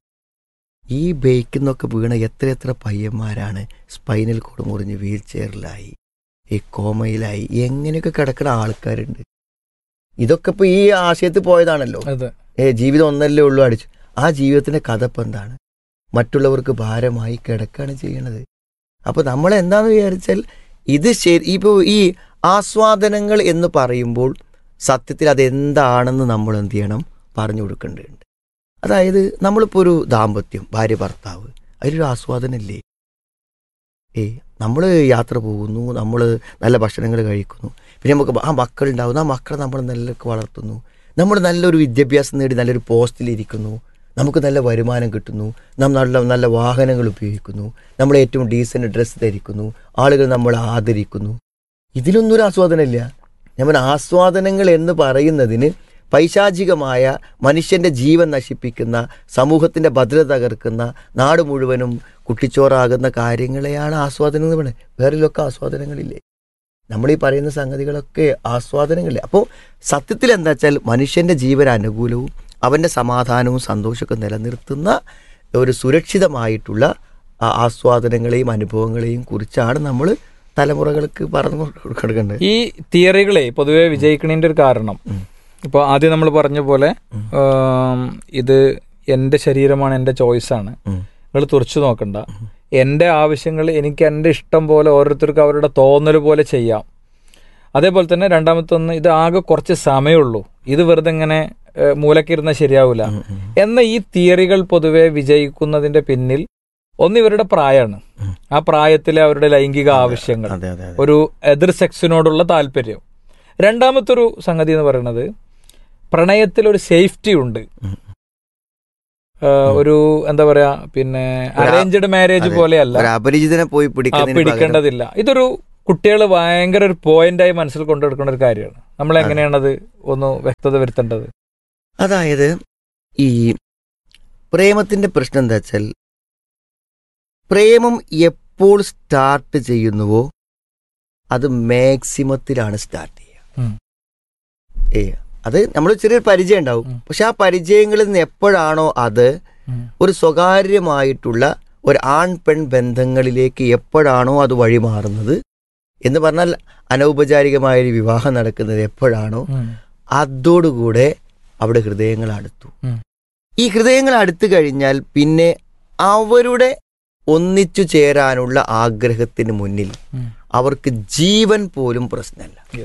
ഈ ബൈക്കിന്നൊക്കെ വീണ എത്ര എത്ര പയ്യന്മാരാണ് സ്പൈനൽ കോഡ് മുറിഞ്ഞ് വീൽ ചെയറിലായി ഈ കോമയിലായി എങ്ങനെയൊക്കെ കിടക്കുന്ന ആൾക്കാരുണ്ട് ഇതൊക്കെ ഇപ്പൊ ഈ ആശയത്തിൽ പോയതാണല്ലോ അതെ ഏ ജീവിതം ഒന്നല്ലേ ഉള്ളൂ അടിച്ചു ആ ജീവിതത്തിന്റെ കഥ ഇപ്പം എന്താണ് മറ്റുള്ളവർക്ക് ഭാരമായി കിടക്കാണ് ചെയ്യണത് അപ്പൊ നമ്മൾ എന്താന്ന് വിചാരിച്ചാൽ ഇത് ശരി ഇപ്പോൾ ഈ ആസ്വാദനങ്ങൾ എന്ന് പറയുമ്പോൾ സത്യത്തിൽ അതെന്താണെന്ന് നമ്മൾ എന്ത് ചെയ്യണം പറഞ്ഞു കൊടുക്കേണ്ടതുണ്ട് അതായത് നമ്മളിപ്പോൾ ഒരു ദാമ്പത്യം ഭാര്യ ഭർത്താവ് അതിലൊരു ആസ്വാദനമില്ലേ ഏ നമ്മൾ യാത്ര പോകുന്നു നമ്മൾ നല്ല ഭക്ഷണങ്ങൾ കഴിക്കുന്നു പിന്നെ നമുക്ക് ആ മക്കളുണ്ടാവുന്നു ആ മക്കളെ നമ്മൾ നല്ല വളർത്തുന്നു നമ്മൾ നല്ലൊരു വിദ്യാഭ്യാസം നേടി നല്ലൊരു പോസ്റ്റിലിരിക്കുന്നു നമുക്ക് നല്ല വരുമാനം കിട്ടുന്നു നാം നല്ല നല്ല വാഹനങ്ങൾ ഉപയോഗിക്കുന്നു നമ്മൾ ഏറ്റവും ഡീസൻറ്റ് ഡ്രസ്സ് ധരിക്കുന്നു ആളുകൾ നമ്മളെ ആദരിക്കുന്നു ഇതിലൊന്നും ഒരു ആസ്വാദനമില്ല ഞാൻ പറഞ്ഞ ആസ്വാദനങ്ങൾ എന്ന് പറയുന്നതിന് പൈശാചികമായ മനുഷ്യൻ്റെ ജീവൻ നശിപ്പിക്കുന്ന സമൂഹത്തിൻ്റെ ഭദ്രത തകർക്കുന്ന നാട് മുഴുവനും കുട്ടിച്ചോറാകുന്ന കാര്യങ്ങളെയാണ് ആസ്വാദനം എന്ന് പറയുന്നത് വേറെയൊക്കെ ആസ്വാദനങ്ങളില്ലേ നമ്മൾ ഈ പറയുന്ന സംഗതികളൊക്കെ ആസ്വാദനങ്ങളില്ലേ അപ്പോൾ സത്യത്തിൽ എന്താ വെച്ചാൽ മനുഷ്യൻ്റെ ജീവൻ അനുകൂലവും അവൻ്റെ സമാധാനവും സന്തോഷമൊക്കെ നിലനിർത്തുന്ന ഒരു സുരക്ഷിതമായിട്ടുള്ള ആ ആസ്വാദനങ്ങളെയും അനുഭവങ്ങളെയും കുറിച്ചാണ് നമ്മൾ തലമുറകൾക്ക് പറഞ്ഞു കൊടുക്കേണ്ടത് ഈ തിയറികളെ പൊതുവെ വിജയിക്കണതിന്റെ ഒരു കാരണം ഇപ്പോൾ ആദ്യം നമ്മൾ പറഞ്ഞ പോലെ ആം, ഇത് എൻ്റെ ശരീരമാണ് എൻ്റെ ചോയ്സാണ് നിങ്ങൾ തുറച്ചു നോക്കണ്ട എൻ്റെ ആവശ്യങ്ങൾ എനിക്ക് എൻ്റെ ഇഷ്ടം പോലെ ഓരോരുത്തർക്കും അവരുടെ തോന്നൽ പോലെ ചെയ്യാം അതേപോലെ തന്നെ രണ്ടാമത്തെ ഒന്ന് ഇത് ആകെ കുറച്ച് സമയമുള്ളൂ ഇത് വെറുതെ ഇങ്ങനെ ഏഹ്, മൂലക്കിരുന്ന ശരിയാവില്ല എന്ന ഈ തിയറികൾ പൊതുവെ വിജയിക്കുന്നതിന്റെ പിന്നിൽ ഒന്ന് ഇവരുടെ പ്രായമാണ് ആ പ്രായത്തിലെ അവരുടെ ലൈംഗിക ആവശ്യങ്ങൾ അതെ അതെ അതെ ഒരു എതിർ സെക്സിനോടുള്ള താല്പര്യം രണ്ടാമത്തെ ഒരു സംഗതി എന്ന് പറയുന്നത് പ്രണയത്തിൽ ഒരു സേഫ്റ്റി ഉണ്ട് ഏഹ്, ഒരു എന്താ പറയാ പിന്നെ ഒരു ആ- അറേഞ്ച്ഡ് മാരേജ് അതെ. പോലെയല്ല ഒരു അപരിചിതനെ പോയി ആ, പിടിക്കുന്നതിന് പകരം പിടിക്കേണ്ടതില്ല ഇതൊരു കുട്ടികൾ ഭയങ്കര ഒരു പോയിന്റായി മനസ്സിൽ കൊണ്ടെടുക്കുന്ന ഒരു കാര്യമാണ് നമ്മൾ എങ്ങനെയാണത് ഒന്ന് വ്യക്തത വരുത്തേണ്ടത് അതായത് ഈ പ്രേമത്തിന്റെ പ്രശ്നം എന്താ വെച്ചാൽ പ്രേമം എപ്പോൾ സ്റ്റാർട്ട് ചെയ്യുന്നുവോ അത് മാക്സിമത്തിലാണ് സ്റ്റാർട്ട് ചെയ്യുക ഉം. ഏ അത് നമ്മൾ ചെറിയൊരു പരിചയം ഉണ്ടാവും ഉം. പക്ഷെ ആ പരിചയങ്ങളിൽ നിന്ന് എപ്പോഴാണോ അത് ഒരു സ്വകാര്യമായിട്ടുള്ള ഒരു ആൺ പെൺ ബന്ധങ്ങളിലേക്ക് എപ്പോഴാണോ അത് വഴിമാറുന്നത് എന്ന് പറഞ്ഞാൽ അനൗപചാരികമായ ഒരു വിവാഹം നടക്കുന്നത് എപ്പോഴാണോ അതോടുകൂടെ അവിടെ ഹൃദയങ്ങൾ അടുത്തു ഉം. ഈ ഹൃദയങ്ങൾ അടുത്തു കഴിഞ്ഞാൽ പിന്നെ അവരുടെ ഒന്നിച്ചു ചേരാനുള്ള ആഗ്രഹത്തിന് മുന്നിൽ ഉം. അവർക്ക് ജീവൻ പോലും പ്രശ്നമല്ല Yes.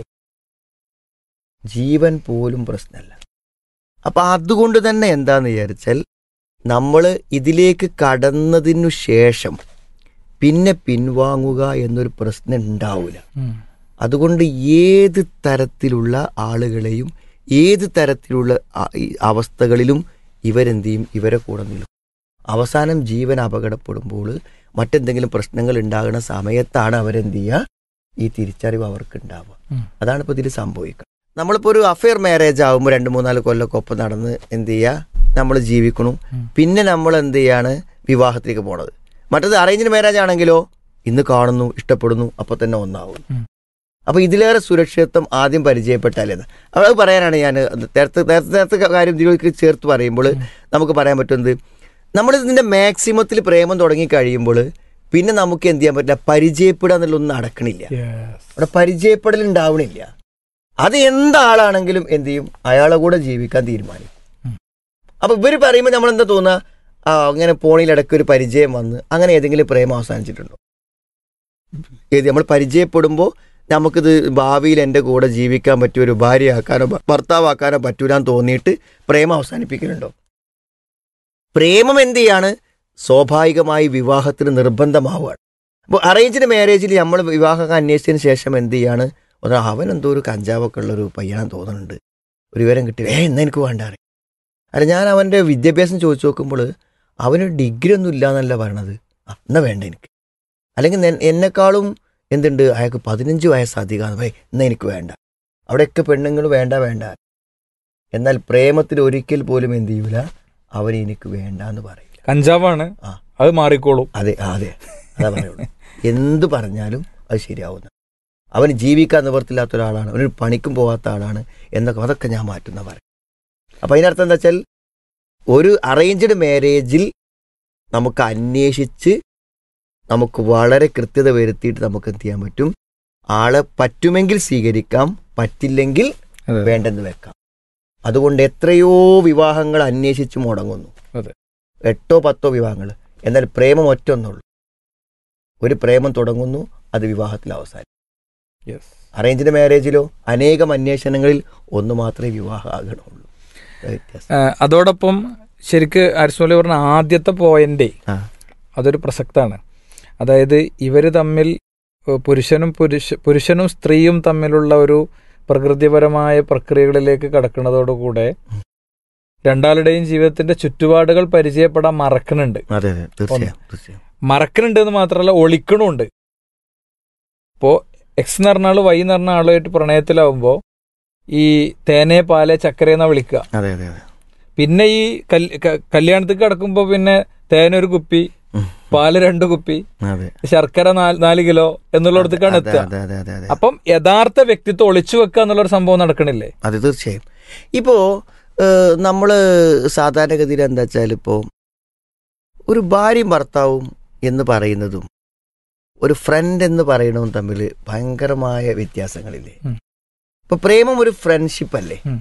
ജീവൻ പോലും പ്രശ്നമല്ല അപ്പൊ അതുകൊണ്ട് തന്നെ എന്താന്ന് വിചാരിച്ചാൽ നമ്മൾ ഇതിലേക്ക് കടന്നതിനു ശേഷം പിന്നെ പിൻവാങ്ങുക എന്നൊരു പ്രശ്നം ഉണ്ടാവില്ല അതുകൊണ്ട് ഏത് തരത്തിലുള്ള ആളുകളെയും ഏത് തരത്തിലുള്ള ആ- ഈ അവസ്ഥകളിലും ഇവരെന്ത് ചെയ്യും ഇവരെ കൂടെ നിൽക്കും അവസാനം ജീവൻ അപകടപ്പെടുമ്പോൾ മറ്റെന്തെങ്കിലും പ്രശ്നങ്ങൾ ഉണ്ടാകുന്ന സമയത്താണ് അവരെന്ത് ചെയ്യുക ഈ തിരിച്ചറിവ് അവർക്ക് ഉണ്ടാവുക ഉം. അതാണ് ഇപ്പോൾ ഇതിൽ സംഭവിക്കുക നമ്മളിപ്പോൾ ഒരു അഫെയർ മാരേജ് ആകുമ്പോൾ രണ്ട് മൂന്നാല് കൊല്ലമൊക്കെ ഒപ്പം നടന്ന് എന്ത് ചെയ്യുക നമ്മൾ ജീവിക്കണു ഉം. പിന്നെ നമ്മൾ എന്ത് ചെയ്യാണ് വിവാഹത്തിലേക്ക് പോണത് മറ്റത് അറേഞ്ച്ഡ് മാരേജ് ആണെങ്കിലോ ഇന്ന് കാണുന്നു ഇഷ്ടപ്പെടുന്നു അപ്പോൾ തന്നെ ഒന്നാവുന്നു ഉം. അപ്പൊ ഇതിലേറെ സുരക്ഷിതത്വം ആദ്യം പരിചയപ്പെട്ടാലേത് അത് പറയാനാണ് ഞാൻ നേരത്തെ നേരത്തെ നേരത്തെ കാര്യം ഇതിലേക്ക് ചേർത്ത് പറയുമ്പോൾ നമുക്ക് പറയാൻ പറ്റുന്നത് നമ്മൾ ഇതിന്റെ മാക്സിമത്തിൽ പ്രേമം തുടങ്ങി കഴിയുമ്പോൾ പിന്നെ നമുക്ക് എന്ത് ചെയ്യാൻ പറ്റില്ല പരിചയപ്പെടുക എന്നുള്ളൊന്നും നടക്കണില്ല അവിടെ പരിചയപ്പെടൽ ഉണ്ടാവണില്ല അത് എന്താളാണെങ്കിലും എന്ത് ചെയ്യും അയാളെ കൂടെ ജീവിക്കാൻ തീരുമാനിക്കും ഉം. അപ്പൊ ഇവര് പറയുമ്പോൾ നമ്മൾ എന്താ തോന്നുക ആ അങ്ങനെ പോണിലിടയ്ക്ക് ഒരു പരിചയം വന്ന് അങ്ങനെ ഏതെങ്കിലും പ്രേമം അവസാനിച്ചിട്ടുണ്ടോ ഏത് നമ്മൾ പരിചയപ്പെടുമ്പോൾ നമുക്കിത് ഭാവിയിൽ എൻ്റെ കൂടെ ജീവിക്കാൻ പറ്റിയ ഒരു ഭാര്യയാക്കാനോ ഭ- ഭർത്താവാക്കാനോ പറ്റൂലെന്ന് തോന്നിയിട്ട് പ്രേമം അവസാനിപ്പിക്കലുണ്ടോ പ്രേമം എന്ത് ചെയ്യാണ് സ്വാഭാവികമായി വിവാഹത്തിന് നിർബന്ധമാവുകയാണ് അപ്പോൾ അറേഞ്ച്ഡ് മാരേജിൽ നമ്മൾ വിവാഹം അന്വേഷിച്ചതിന് ശേഷം എന്ത് ചെയ്യാണ് ഒന്ന് അവൻ എന്തോ ഒരു കഞ്ചാവൊക്കെ ഉള്ള ഒരു പയ്യനാന്ന് തോന്നുന്നുണ്ട് ഒരു വിവരം കിട്ടില്ല ഏ എന്നാ എനിക്ക് വേണ്ട അറിയാം അല്ല ഞാൻ അവൻ്റെ വിദ്യാഭ്യാസം ചോദിച്ചു നോക്കുമ്പോൾ അവന് ഡിഗ്രി ഒന്നും ഇല്ല എന്നല്ല പറയണത് ആ, എന്നാ വേണ്ട എനിക്ക് അല്ലെങ്കിൽ നെ- എന്നെക്കാളും എന്തുണ്ട് അയാൾക്ക് പതിനഞ്ച് വയസ്സ് അധികമാണ് ഭയ എന്നാ എനിക്ക് വേണ്ട അവിടെയൊക്കെ പെണ്ണുങ്ങൾ വേണ്ട വേണ്ട എന്നാൽ പ്രേമത്തിൽ ഒരിക്കൽ പോലും എന്ത് ചെയ്യൂല അവൻ എനിക്ക് വേണ്ട എന്ന് പറയില്ല കഞ്ചാവാണ് ആ. അത് മാറിക്കോളും അതെ ആ, അതെ അതാ പറയുള്ളൂ എന്ത് പറഞ്ഞാലും അത് ശരിയാവുന്ന അവന് ജീവിക്കാൻ നിവർത്തില്ലാത്ത ഒരാളാണ് അവനൊരു പണിക്കും പോകാത്ത ആളാണ് എന്നൊക്കെ അതൊക്കെ ഞാൻ മാറ്റുന്ന പറയും അപ്പം അതിനർത്ഥം എന്താ വെച്ചാൽ ഒരു അറേഞ്ച്ഡ് മാരേജിൽ നമുക്ക് അന്വേഷിച്ച് നമുക്ക് വളരെ കൃത്യത വരുത്തിയിട്ട് നമുക്ക് എന്ത് ചെയ്യാൻ പറ്റും ആളെ പറ്റുമെങ്കിൽ സ്വീകരിക്കാം പറ്റില്ലെങ്കിൽ അതെ. വേണ്ടെന്ന് വെക്കാം അതുകൊണ്ട് എത്രയോ വിവാഹങ്ങൾ അന്വേഷിച്ച് മുടങ്ങുന്നു അതെ. എട്ടോ പത്തോ വിവാഹങ്ങൾ എന്നാൽ പ്രേമം ഒറ്റൊന്നുള്ളൂ ഒരു പ്രേമം തുടങ്ങുന്നു അത് വിവാഹത്തിൽ അവസാനം അറേഞ്ച്ഡ് മാരേജിലോ അനേകം അന്വേഷണങ്ങളിൽ ഒന്ന് മാത്രമേ വിവാഹം ആകണുള്ളൂ അതാ വ്യത്യാസം ആ, അതോടൊപ്പം ശരിക്ക് അരിസ്മലി പറഞ്ഞ ആദ്യത്തെ പോയിന്റ് ആ അതൊരു പ്രസക്താണ് അതായത് ഇവർ തമ്മിൽ ഏഹ്, പുരുഷനും പുരുഷ പുരുഷനും സ്ത്രീയും തമ്മിലുള്ള ഒരു പ്രകൃതിപരമായ പ്രക്രിയകളിലേക്ക് കടക്കുന്നതോടുകൂടെ രണ്ടാളുടെയും ജീവിതത്തിന്റെ ചുറ്റുപാടുകൾ പരിചയപ്പെടാൻ മറക്കുന്നുണ്ട് അതെ അതെ തീർച്ചയായും തീർച്ചയായും മറക്കുന്നുണ്ട് എന്ന് മാത്രമല്ല ഒളിക്കണുണ്ട് ഇപ്പോ എക്സ് എന്ന് പറഞ്ഞ ആള് വൈ എന്ന് പറഞ്ഞ ആളുമായിട്ട് പ്രണയത്തിലാവുമ്പോ ഈ തേനെ പാലെ ചക്കര എന്നാ വിളിക്കുക അതെ അതെ അതെ പിന്നെ ഈ കല്- ക- കല്യാണത്തേക്ക് കിടക്കുമ്പോ പിന്നെ തേനൊരു കുപ്പി ഉം. പാല് രണ്ട് കുപ്പി അതെ ശർക്കര നാല് നാല് കിലോ എന്നുള്ളിടത്തേക്കാണ് അതെ എത്തുക അതെ അതെ അതെ അതെ അപ്പം യഥാർത്ഥ വ്യക്തിത്വം ഒളിച്ചു വെക്കുക എന്നുള്ളൊരു സംഭവം നടക്കണില്ലേ അത് തീർച്ചയായും ഇപ്പോൾ നമ്മൾ സാധാരണഗതിയിൽ എന്താ വെച്ചാൽ ഇപ്പോൾ ഒരു ഭാര്യയും ഭർത്താവും എന്ന് പറയുന്നതും ഒരു ഫ്രണ്ട് എന്ന് പറയുന്നതും തമ്മിൽ ഭയങ്കരമായ വ്യത്യാസങ്ങളില്ലേ ഉം. ഇപ്പൊ പ്രേമം ഒരു ഫ്രണ്ട്ഷിപ്പ് അല്ലേ ഉം.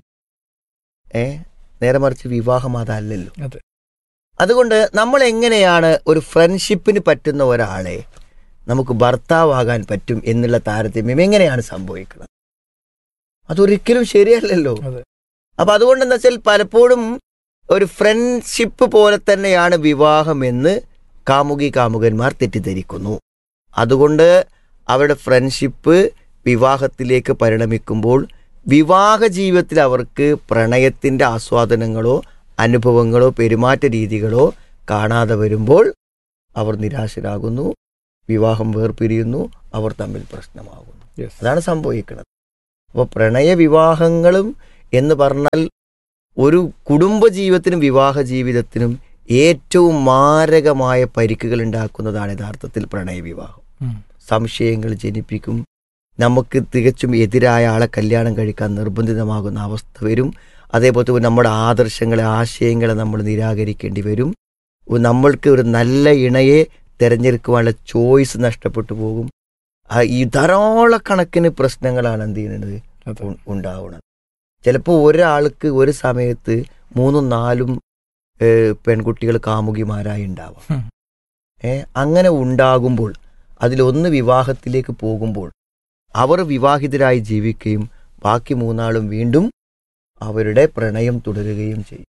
ഏ നേരെ മറിച്ച് വിവാഹം അതല്ലല്ലോ അതെ. അതുകൊണ്ട് നമ്മൾ എങ്ങനെയാണ് ഒരു ഫ്രണ്ട്ഷിപ്പിന് പറ്റുന്ന ഒരാളെ നമുക്ക് ഭർത്താവാകാൻ പറ്റും എന്നുള്ള താരതമ്യം എങ്ങനെയാണ് സംഭവിക്കുന്നത് അതൊരിക്കലും ശരിയല്ലല്ലോ അതെ. അപ്പൊ അതുകൊണ്ട് എന്താ വെച്ചാൽ പലപ്പോഴും ഒരു ഫ്രണ്ട്ഷിപ്പ് പോലെ തന്നെയാണ് വിവാഹമെന്ന് കാമുകി കാമുകന്മാർ തെറ്റിദ്ധരിക്കുന്നു അതുകൊണ്ട് അവരുടെ ഫ്രണ്ട്ഷിപ്പ് വിവാഹത്തിലേക്ക് പരിണമിക്കുമ്പോൾ വിവാഹ ജീവിതത്തിൽ അവർക്ക് പ്രണയത്തിന്റെ ആസ്വാദനങ്ങളോ അനുഭവങ്ങളോ പെരുമാറ്റ രീതികളോ കാണാതെ വരുമ്പോൾ അവർ നിരാശരാകുന്നു വിവാഹം വേർപിരിയുന്നു അവർ തമ്മിൽ പ്രശ്നമാകുന്നു അതാണ് സംഭവിക്കുന്നത് അപ്പോൾ പ്രണയ വിവാഹങ്ങളും എന്ന് പറഞ്ഞാൽ ഒരു കുടുംബ ജീവിതത്തിനും വിവാഹ ജീവിതത്തിനും ഏറ്റവും മാരകമായ പരിക്കുകൾ ഉണ്ടാക്കുന്നതാണ് യഥാർത്ഥത്തിൽ പ്രണയ വിവാഹം ഉം. സംശയങ്ങൾ ജനിപ്പിക്കും നമുക്ക് തികച്ചും എതിരായ ആളെ കല്യാണം കഴിക്കാൻ നിർബന്ധിതമാകുന്ന അവസ്ഥ വരും അതേപോലെ തന്നെ നമ്മുടെ ആദർശങ്ങളെ ആശയങ്ങളെ നമ്മൾ നിരാകരിക്കേണ്ടി വരും നമ്മൾക്ക് ഒരു നല്ല ഇണയെ തിരഞ്ഞെടുക്കുവാനുള്ള ചോയ്സ് നഷ്ടപ്പെട്ടു പോകും ആ ഈ ധാരാളക്കണക്കിന് പ്രശ്നങ്ങളാണ് എന്ത് ചെയ്യുന്നത് ഉ- ഉണ്ടാവുന്നത് ചിലപ്പോൾ ഒരാൾക്ക് ഒരു സമയത്ത് മൂന്നും നാലും ഏഹ്, പെൺകുട്ടികൾ കാമുകിമാരായി ഉണ്ടാവാം ഉം. ഏ അങ്ങനെ ഉണ്ടാകുമ്പോൾ അതിലൊന്ന് വിവാഹത്തിലേക്ക് പോകുമ്പോൾ അവർ വിവാഹിതരായി ജീവിക്കുകയും ബാക്കി മൂന്നാളും വീണ്ടും അവരുടെ പ്രണയം തുടരുകയും ചെയ്യും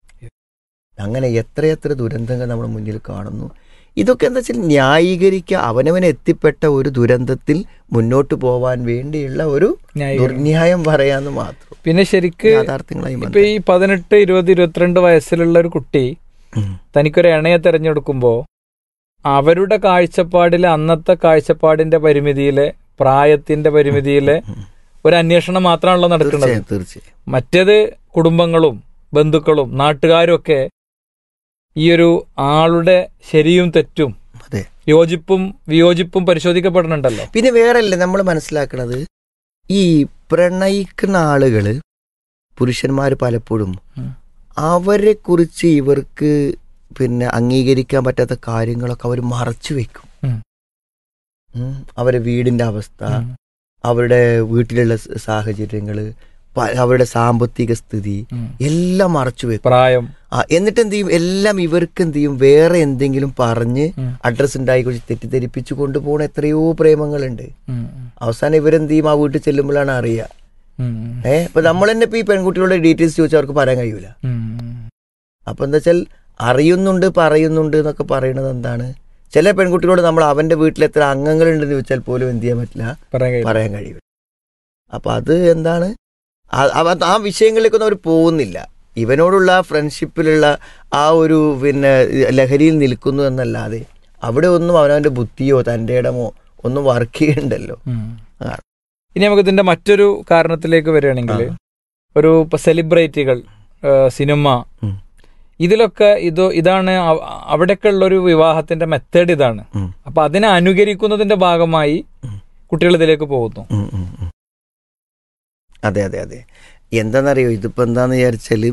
അങ്ങനെ എത്രയെത്ര ദുരന്തങ്ങൾ നമ്മുടെ മുന്നിൽ കാണുന്നു ഇതൊക്കെ എന്താ വെച്ചാൽ ന്യായീകരിക്കുക അവനവനെ എത്തിപ്പെട്ട ഒരു ദുരന്തത്തിൽ മുന്നോട്ട് പോവാൻ വേണ്ടിയുള്ള ഒരു ന്യായീകരണം. ദുർന്യായം പറയാന്ന് മാത്രം പിന്നെ ശരിക്ക് യാഥാർത്ഥ്യങ്ങളായി ഇപ്പൊ ഈ പതിനെട്ട് ഇരുപത് ഇരുപത്തിരണ്ട് വയസ്സിലുള്ള ഒരു കുട്ടി ഉം. തനിക്കൊരു ഇണയെ തെരഞ്ഞെടുക്കുമ്പോ അവരുടെ കാഴ്ചപ്പാടിലെ അന്നത്തെ കാഴ്ചപ്പാടിന്റെ പരിമിതിയിലെ പ്രായത്തിന്റെ പരിമിതിയിലെ ഉം. ഒരു അന്വേഷണം മാത്രമാണല്ലോ നടക്കുന്നത് തീർച്ചയായും തീർച്ചയായും മറ്റേത് കുടുംബങ്ങളും ബന്ധുക്കളും നാട്ടുകാരും ഒക്കെ ഈ ഒരു ആളുടെ ശരിയും തെറ്റും അതെ യോജിപ്പും വിയോജിപ്പും പരിശോധിക്കപ്പെടുന്നുണ്ടല്ലോ പിന്നെ വേറെയല്ലേ നമ്മൾ മനസ്സിലാക്കണത് ഈ പ്രണയിക്കുന്ന ആളുകള് പുരുഷന്മാർ പലപ്പോഴും ഉം. അവരെ കുറിച്ച് ഇവർക്ക് പിന്നെ അംഗീകരിക്കാൻ പറ്റാത്ത കാര്യങ്ങളൊക്കെ അവർ മറച്ചു വെക്കും ഉം. ഉം. അവരെ വീടിന്റെ അവസ്ഥ ഉം. അവരുടെ വീട്ടിലുള്ള സ- സാഹചര്യങ്ങള് പ- അവരുടെ സാമ്പത്തിക സ്ഥിതി ഉം. എല്ലാം മറച്ചു വെക്കും പ്രായം ആ, എന്നിട്ട് എന്ത് ചെയ്യും എല്ലാം ഇവർക്ക് എന്ത് ചെയ്യും വേറെ എന്തെങ്കിലും പറഞ്ഞ് ഉം. അഡ്രസ് ഉണ്ടായി കുറിച്ച് തെറ്റിദ്ധരിപ്പിച്ചു കൊണ്ടുപോകുന്ന എത്രയോ പ്രേമങ്ങളുണ്ട് ഉം. ഉം. അവസാനം ഇവരെന്ത് ചെയ്യും ആ വീട്ടിൽ ചെല്ലുമ്പോഴാണ് അറിയുക ഉം. ഏഹ് ഇപ്പൊ നമ്മൾ തന്നെ ഇപ്പൊ ഈ പെൺകുട്ടികളുടെ ഡീറ്റെയിൽസ് ചോദിച്ചാൽ അവർക്ക് പറയാൻ കഴിയൂല ഉം. അപ്പൊ എന്താ വെച്ചാൽ അറിയുന്നുണ്ട് പറയുന്നുണ്ട് എന്നൊക്കെ പറയുന്നത് എന്താണ് ചില പെൺകുട്ടികളോട് നമ്മൾ അവന്റെ വീട്ടിൽ എത്ര അംഗങ്ങളുണ്ടെന്ന് ചോദിച്ചാൽ പോലും എന്ത് ചെയ്യാൻ പറ്റില്ല പറയാൻ കഴിയില്ല. പറയാൻ കഴിയില്ല അപ്പൊ അത് എന്താണ് ആ- അവ- ആ വിഷയങ്ങളിലേക്കൊന്നും അവർ പോകുന്നില്ല ഇവനോടുള്ള ഫ്രണ്ട്ഷിപ്പിലുള്ള ആ ഒരു പിന്നെ ലഹരിയിൽ നിൽക്കുന്നു എന്നല്ലാതെ അവിടെ ഒന്നും അവനവന്റെ ബുദ്ധിയോ തൻ്റെ ഇടമോ ഒന്നും വർക്ക് ചെയ്യുന്നുണ്ടല്ലോ ഉം. ആ. ഇനി നമുക്ക് ഇതിന്റെ മറ്റൊരു കാരണത്തിലേക്ക് വരികയാണെങ്കിൽ ആ. ഒരു ഇപ്പൊ സെലിബ്രിറ്റികൾ സിനിമ ഉം. ഇതിലൊക്കെ ഇത് ഇതാണ് അവ- അവിടെയൊക്കെ ഉള്ള ഒരു വിവാഹത്തിന്റെ മെത്തേഡ് ഇതാണ് ഉം. അപ്പൊ അതിനെ അനുകരിക്കുന്നതിന്റെ ഭാഗമായി ഉം. കുട്ടികൾ ഇതിലേക്ക് പോകുന്നു ഉം, ഉം, ഉം. അതെ അതെ അതെ എന്താണെന്നറിയോ ഇതിപ്പോ എന്താന്ന് വിചാരിച്ചാല്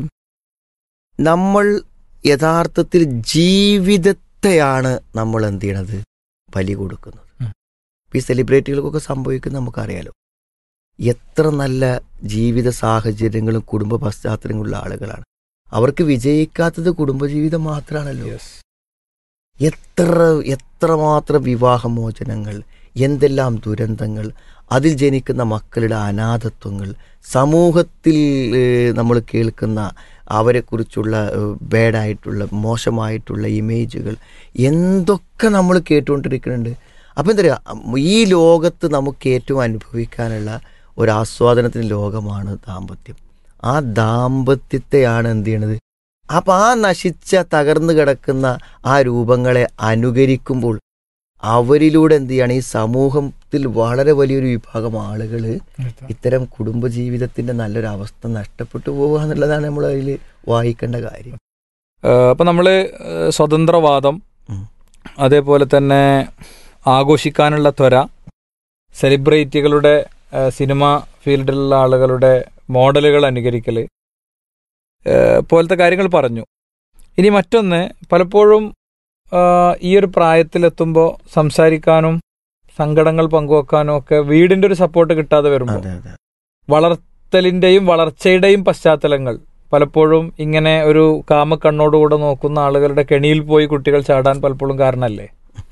നമ്മൾ യഥാർത്ഥത്തിൽ ജീവിതത്തെയാണ് നമ്മൾ എന്ത് ചെയ്യണത് ബലി കൊടുക്കുന്നത് ഉം. ഇപ്പൊ ഈ സെലിബ്രിറ്റികൾക്കൊക്കെ സംഭവിക്കുന്നത് നമുക്കറിയാലോ എത്ര നല്ല ജീവിത സാഹചര്യങ്ങളും കുടുംബ പശ്ചാത്തലങ്ങളുള്ള ആളുകളാണ് അവർക്ക് വിജയിക്കാത്തത് കുടുംബജീവിതം മാത്രമാണല്ലോ എത്ര എത്രമാത്രം വിവാഹമോചനങ്ങൾ എന്തെല്ലാം ദുരന്തങ്ങൾ അതിൽ ജനിക്കുന്ന മക്കളുടെ അനാഥത്വങ്ങൾ സമൂഹത്തിൽ നമ്മൾ കേൾക്കുന്ന അവരെക്കുറിച്ചുള്ള ബാഡായിട്ടുള്ള മോശമായിട്ടുള്ള ഇമേജുകൾ എന്തൊക്കെ നമ്മൾ കേട്ടുകൊണ്ടിരിക്കുന്നുണ്ട് അപ്പം എന്താ പറയുക ഈ ലോകത്ത് നമുക്ക് ഏറ്റവും അനുഭവിക്കാനുള്ള ഒരു ആസ്വാദനത്തിന് ലോകമാണ് ദാമ്പത്യം ആ ദാമ്പത്യത്തെയാണ് എന്ത് ചെയ്യണത് അപ്പം ആ നശിച്ച തകർന്നു കിടക്കുന്ന ആ രൂപങ്ങളെ അനുകരിക്കുമ്പോൾ അവരിലൂടെ എന്ത് ചെയ്യാണ് ഈ സമൂഹത്തിൽ വളരെ വലിയൊരു വിഭാഗം ആളുകൾ ഇത്തരം കുടുംബജീവിതത്തിന്റെ നല്ലൊരു അവസ്ഥ നഷ്ടപ്പെട്ടു പോകുക എന്നുള്ളതാണ് നമ്മൾ അതിൽ വായിക്കേണ്ട കാര്യം അപ്പം നമ്മൾ സ്വതന്ത്രവാദം ഉം. അതേപോലെ തന്നെ ആഘോഷിക്കാനുള്ള ത്വര സെലിബ്രിറ്റികളുടെ ഏഹ്, സിനിമ ഫീൽഡിലുള്ള ആളുകളുടെ മോഡലുകൾ അനുകരിക്കൽ ഏഹ്, പോലത്തെ കാര്യങ്ങൾ പറഞ്ഞു ഇനി മറ്റൊന്ന് പലപ്പോഴും ആഹ്, ഈ ഒരു പ്രായത്തിലെത്തുമ്പോൾ സംസാരിക്കാനും സങ്കടങ്ങൾ പങ്കുവെക്കാനും ഒക്കെ വീടിന്റെ ഒരു സപ്പോർട്ട് കിട്ടാതെ വരുമ്പോൾ അതെ അതെ വളർത്തലിന്റെയും വളർച്ചയുടെയും പശ്ചാത്തലങ്ങൾ പലപ്പോഴും ഇങ്ങനെ ഒരു കാമക്കണ്ണോടുകൂടെ നോക്കുന്ന ആളുകളുടെ കെണിയിൽ പോയി കുട്ടികൾ ചാടാൻ പലപ്പോഴും കാരണമല്ലേ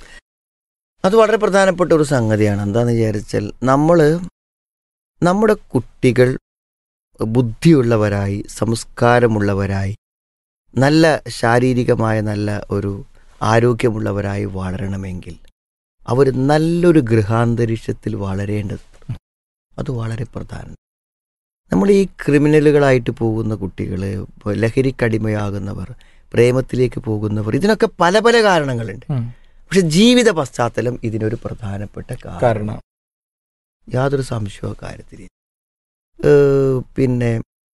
അത് വളരെ പ്രധാനപ്പെട്ട ഒരു സംഗതിയാണ് എന്താണെന്ന് വിചാരിച്ചാൽ നമ്മൾ നമ്മുടെ കുട്ടികൾ ബുദ്ധിയുള്ളവരായി സംസ്കാരമുള്ളവരായി നല്ല ശാരീരികമായ നല്ല ഒരു ആരോഗ്യമുള്ളവരായി വളരണമെങ്കിൽ അവർ നല്ലൊരു ഗൃഹാന്തരീക്ഷത്തിൽ വളരേണ്ടത് അത് വളരെ പ്രധാനം നമ്മൾ ഈ ക്രിമിനലുകളായിട്ട് പോകുന്ന കുട്ടികൾ ലഹരിക്കടിമയാകുന്നവർ പ്രേമത്തിലേക്ക് പോകുന്നവർ ഇതിനൊക്കെ പല പല കാരണങ്ങളുണ്ട് പക്ഷെ ജീവിത പശ്ചാത്തലം ഇതിനൊരു പ്രധാനപ്പെട്ട കാരണം കാരണം യാതൊരു സംശയവും കാര്യത്തിൽ ഏഹ് പിന്നെ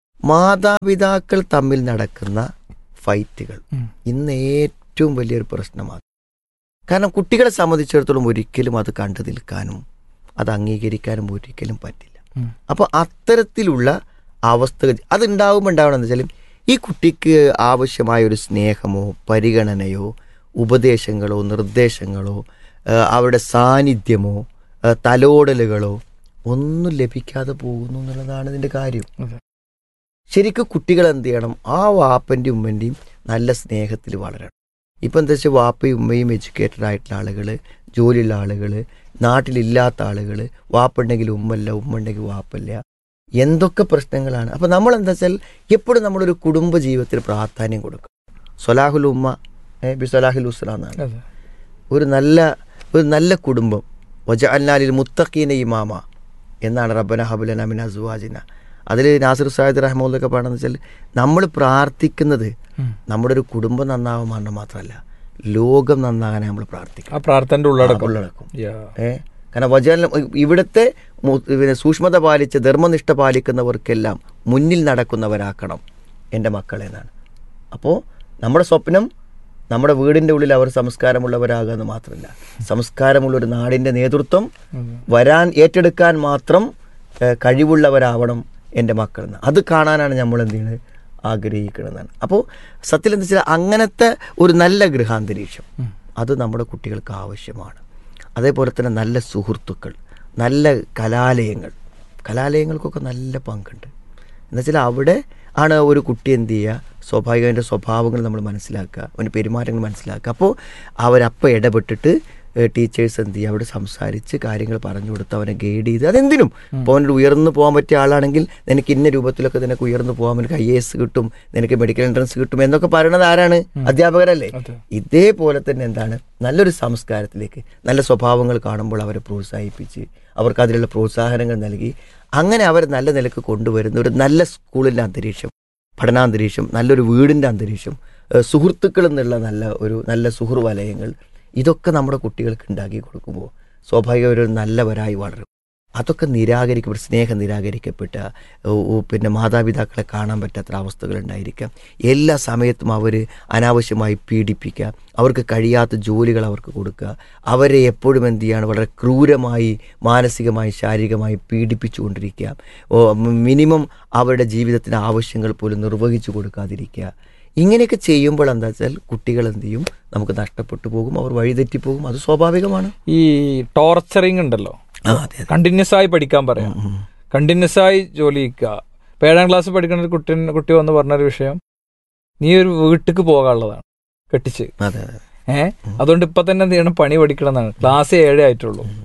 മാതാപിതാക്കൾ തമ്മിൽ നടക്കുന്ന ഫൈറ്റുകൾ ഉം. ഇന്ന് ഏറ്റവും വലിയൊരു പ്രശ്നമാണ് കാരണം കുട്ടികളെ സംബന്ധിച്ചിടത്തോളം ഒരിക്കലും അത് കണ്ടു നിൽക്കാനും അത് അംഗീകരിക്കാനും ഒരിക്കലും പറ്റില്ല ഉം. അപ്പോൾ അത്തരത്തിലുള്ള അവസ്ഥകൾ അത് ഉണ്ടാവുമ്പോൾ ഉണ്ടാവണമെന്ന് വെച്ചാൽ ഈ കുട്ടിക്ക് ആവശ്യമായ ഒരു സ്നേഹമോ പരിഗണനയോ ഉപദേശങ്ങളോ നിർദ്ദേശങ്ങളോ ഏഹ് അവരുടെ സാന്നിധ്യമോ ഏഹ് തലോടലുകളോ ഒന്നും ലഭിക്കാതെ പോകുന്നു എന്നുള്ളതാണ് ഇതിൻ്റെ കാര്യം അതെ. ശരിക്കും കുട്ടികൾ എന്ത് ചെയ്യണം ആ വാപ്പൻ്റെയും ഉമ്മൻ്റെയും നല്ല സ്നേഹത്തിൽ വളരണം ഇപ്പം എന്താ വെച്ചാൽ വാപ്പയും ഉമ്മയും എഡ്യൂക്കേറ്റഡ് ആയിട്ടുള്ള ആളുകൾ ജോലിയുള്ള ആളുകൾ നാട്ടിലില്ലാത്ത ആളുകൾ വാപ്പുണ്ടെങ്കിൽ ഉമ്മല്ല ഉമ്മ ഉണ്ടെങ്കിൽ വാപ്പല്ല എന്തൊക്കെ പ്രശ്നങ്ങളാണ് അപ്പം നമ്മൾ എന്താ വെച്ചാൽ എപ്പോഴും നമ്മളൊരു കുടുംബ ജീവിതത്തിൽ പ്രാധാന്യം കൊടുക്കും സൊലാഹുൽ ഉമ്മ ഏ, ബി സൊലാഹുൽ ഉസ്ല എന്നാണ് അതെ ഒരു നല്ല ഒരു നല്ല കുടുംബം വജ അല്ലാലിൽ മുത്തഖീന ഇമാമ എന്നാണ് റബ്ബന ഹബുലന മിൻ അസുവാജിന അതിൽ നാസിർ സാഹിദ് റഹ്മൂദൊക്കെ പറയുന്നത് വെച്ചാൽ നമ്മൾ പ്രാർത്ഥിക്കുന്നത് ഉം. നമ്മുടെ ഒരു കുടുംബം നന്നാവാൻ വേണ്ട മാത്രമല്ല ലോകം നന്നാകാൻ നമ്മൾ പ്രാർത്ഥിക്കണം ആ പ്രാർത്ഥനയുടെ ഉള്ളടക്കം ഉള്ളടക്കം Yeah. ഏ കാരണം വചന ഇവിടുത്തെ മു- പിന്നെ സൂക്ഷ്മത പാലിച്ച് ധർമ്മനിഷ്ഠ പാലിക്കുന്നവർക്കെല്ലാം മുന്നിൽ നടക്കുന്നവരാക്കണം എൻ്റെ മക്കളെന്നാണ് അപ്പോൾ നമ്മുടെ സ്വപ്നം നമ്മുടെ വീടിൻ്റെ ഉള്ളിൽ അവർ സംസ്കാരമുള്ളവരാകുക എന്ന് മാത്രമല്ല സംസ്കാരമുള്ള ഒരു നാടിൻ്റെ നേതൃത്വം വരാൻ ഏറ്റെടുക്കാൻ മാത്രം ഏ, കഴിവുള്ളവരാവണം എൻ്റെ മക്കളെന്ന് അത് കാണാനാണ് നമ്മൾ എന്ത് ചെയ്യുന്നത് ആഗ്രഹിക്കണമെന്നാണ് അപ്പോൾ സത്യത്തിൽ എന്താ വെച്ചാൽ അങ്ങനത്തെ ഒരു നല്ല ഗൃഹാന്തരീക്ഷം അത് നമ്മുടെ കുട്ടികൾക്ക് ആവശ്യമാണ് അതേപോലെ തന്നെ നല്ല സുഹൃത്തുക്കൾ നല്ല കലാലയങ്ങൾ കലാലയങ്ങൾക്കൊക്കെ നല്ല പങ്കുണ്ട് എന്നുവെച്ചാൽ അവിടെ ആണ് ഒരു കുട്ടി എന്ത് ചെയ്യുക സ്വാഭാവികമായിട്ട് സ്വഭാവങ്ങൾ നമ്മൾ മനസ്സിലാക്കുക അവൻ്റെ പെരുമാറ്റങ്ങൾ മനസ്സിലാക്കുക അപ്പോൾ അവരപ്പം ഇടപെട്ടിട്ട് ടീച്ചേഴ്സ് എന്ത് ചെയ്യുക അവിടെ സംസാരിച്ച് കാര്യങ്ങൾ പറഞ്ഞു കൊടുത്ത് അവനെ ഗൈഡ് ചെയ്ത് അതെന്തിനും ഇപ്പോൾ അവനൊരു ഉയർന്നു പോകാൻ പറ്റിയ ആളാണെങ്കിൽ നിനക്ക് ഇന്ന രൂപത്തിലൊക്കെ നിനക്ക് ഉയർന്നു പോകാൻ നിനക്ക് ഐ എസ് കിട്ടും നിനക്ക് മെഡിക്കൽ എൻട്രൻസ് കിട്ടും എന്നൊക്കെ പറയണത് ആരാണ് അധ്യാപകരല്ലേ അതെ. ഇതേപോലെ തന്നെ എന്താണ് നല്ലൊരു സംസ്കാരത്തിലേക്ക് നല്ല സ്വഭാവങ്ങൾ കാണുമ്പോൾ അവരെ പ്രോത്സാഹിപ്പിച്ച് അവർക്ക് അതിലുള്ള പ്രോത്സാഹനങ്ങൾ നൽകി അങ്ങനെ അവരെ നല്ല നിലക്ക് കൊണ്ടുവരുന്ന ഒരു നല്ല സ്കൂളിൻ്റെ അന്തരീക്ഷം പഠനാന്തരീക്ഷം നല്ലൊരു വീടിൻ്റെ അന്തരീക്ഷം ഏഹ് സുഹൃത്തുക്കൾ എന്നുള്ള നല്ല ഒരു നല്ല സുഹൃ വലയങ്ങൾ ഇതൊക്കെ നമ്മുടെ കുട്ടികൾക്ക് ഉണ്ടാക്കി കൊടുക്കുമ്പോൾ സ്വാഭാവിക ഒരു നല്ലവരായി വളരും അതൊക്കെ നിരാകരിക്കപ്പെട്ട സ്നേഹം നിരാകരിക്കപ്പെട്ട ഓ, ഓ, പിന്നെ മാതാപിതാക്കളെ കാണാൻ പറ്റാത്ത അവസ്ഥകൾ ഉണ്ടായിരിക്കാം എല്ലാ സമയത്തും അവർ അനാവശ്യമായി പീഡിപ്പിക്കുക അവർക്ക് കഴിയാത്ത ജോലികൾ അവർക്ക് കൊടുക്കുക അവരെ എപ്പോഴും എന്ത് ചെയ്യാണ് വളരെ ക്രൂരമായി മാനസികമായി ശാരീരികമായി പീഡിപ്പിച്ചുകൊണ്ടിരിക്കുക ഓ മിനിമം അവരുടെ ജീവിതത്തിൻ്റെ ആവശ്യങ്ങൾ പോലും നിർവഹിച്ചു കൊടുക്കാതിരിക്കുക ഇങ്ങനെയൊക്കെ ചെയ്യുമ്പോൾ എന്താ വെച്ചാൽ കുട്ടികൾ എന്ത് ചെയ്യും നമുക്ക് നഷ്ടപ്പെട്ടു പോകും അവർ വഴിതെറ്റി പോകും അത് സ്വാഭാവികമാണ് ഈ ടോർച്ചറിങ് ഉണ്ടല്ലോ ആ അതെ അതെ കണ്ടിന്യൂസ് ആയി പഠിക്കാൻ പറയാം കണ്ടിന്യൂസ് ആയി ജോലി ചെയ്യുക ഇപ്പൊ ഏഴാം ക്ലാസ് പഠിക്കുന്ന ഒരു കുട്ടി കുട്ടി വന്ന് പറഞ്ഞൊരു വിഷയം നീ ഒരു വീട്ടിക്ക് പോകാനുള്ളതാണ് കെട്ടിച്ച് അതെ അതെ ഏഹ് അതുകൊണ്ട് ഇപ്പൊ തന്നെ എന്ത് ചെയ്യണം പണി പഠിക്കണം എന്നാണ് ക്ലാസ് ഏഴേ ആയിട്ടുള്ളൂ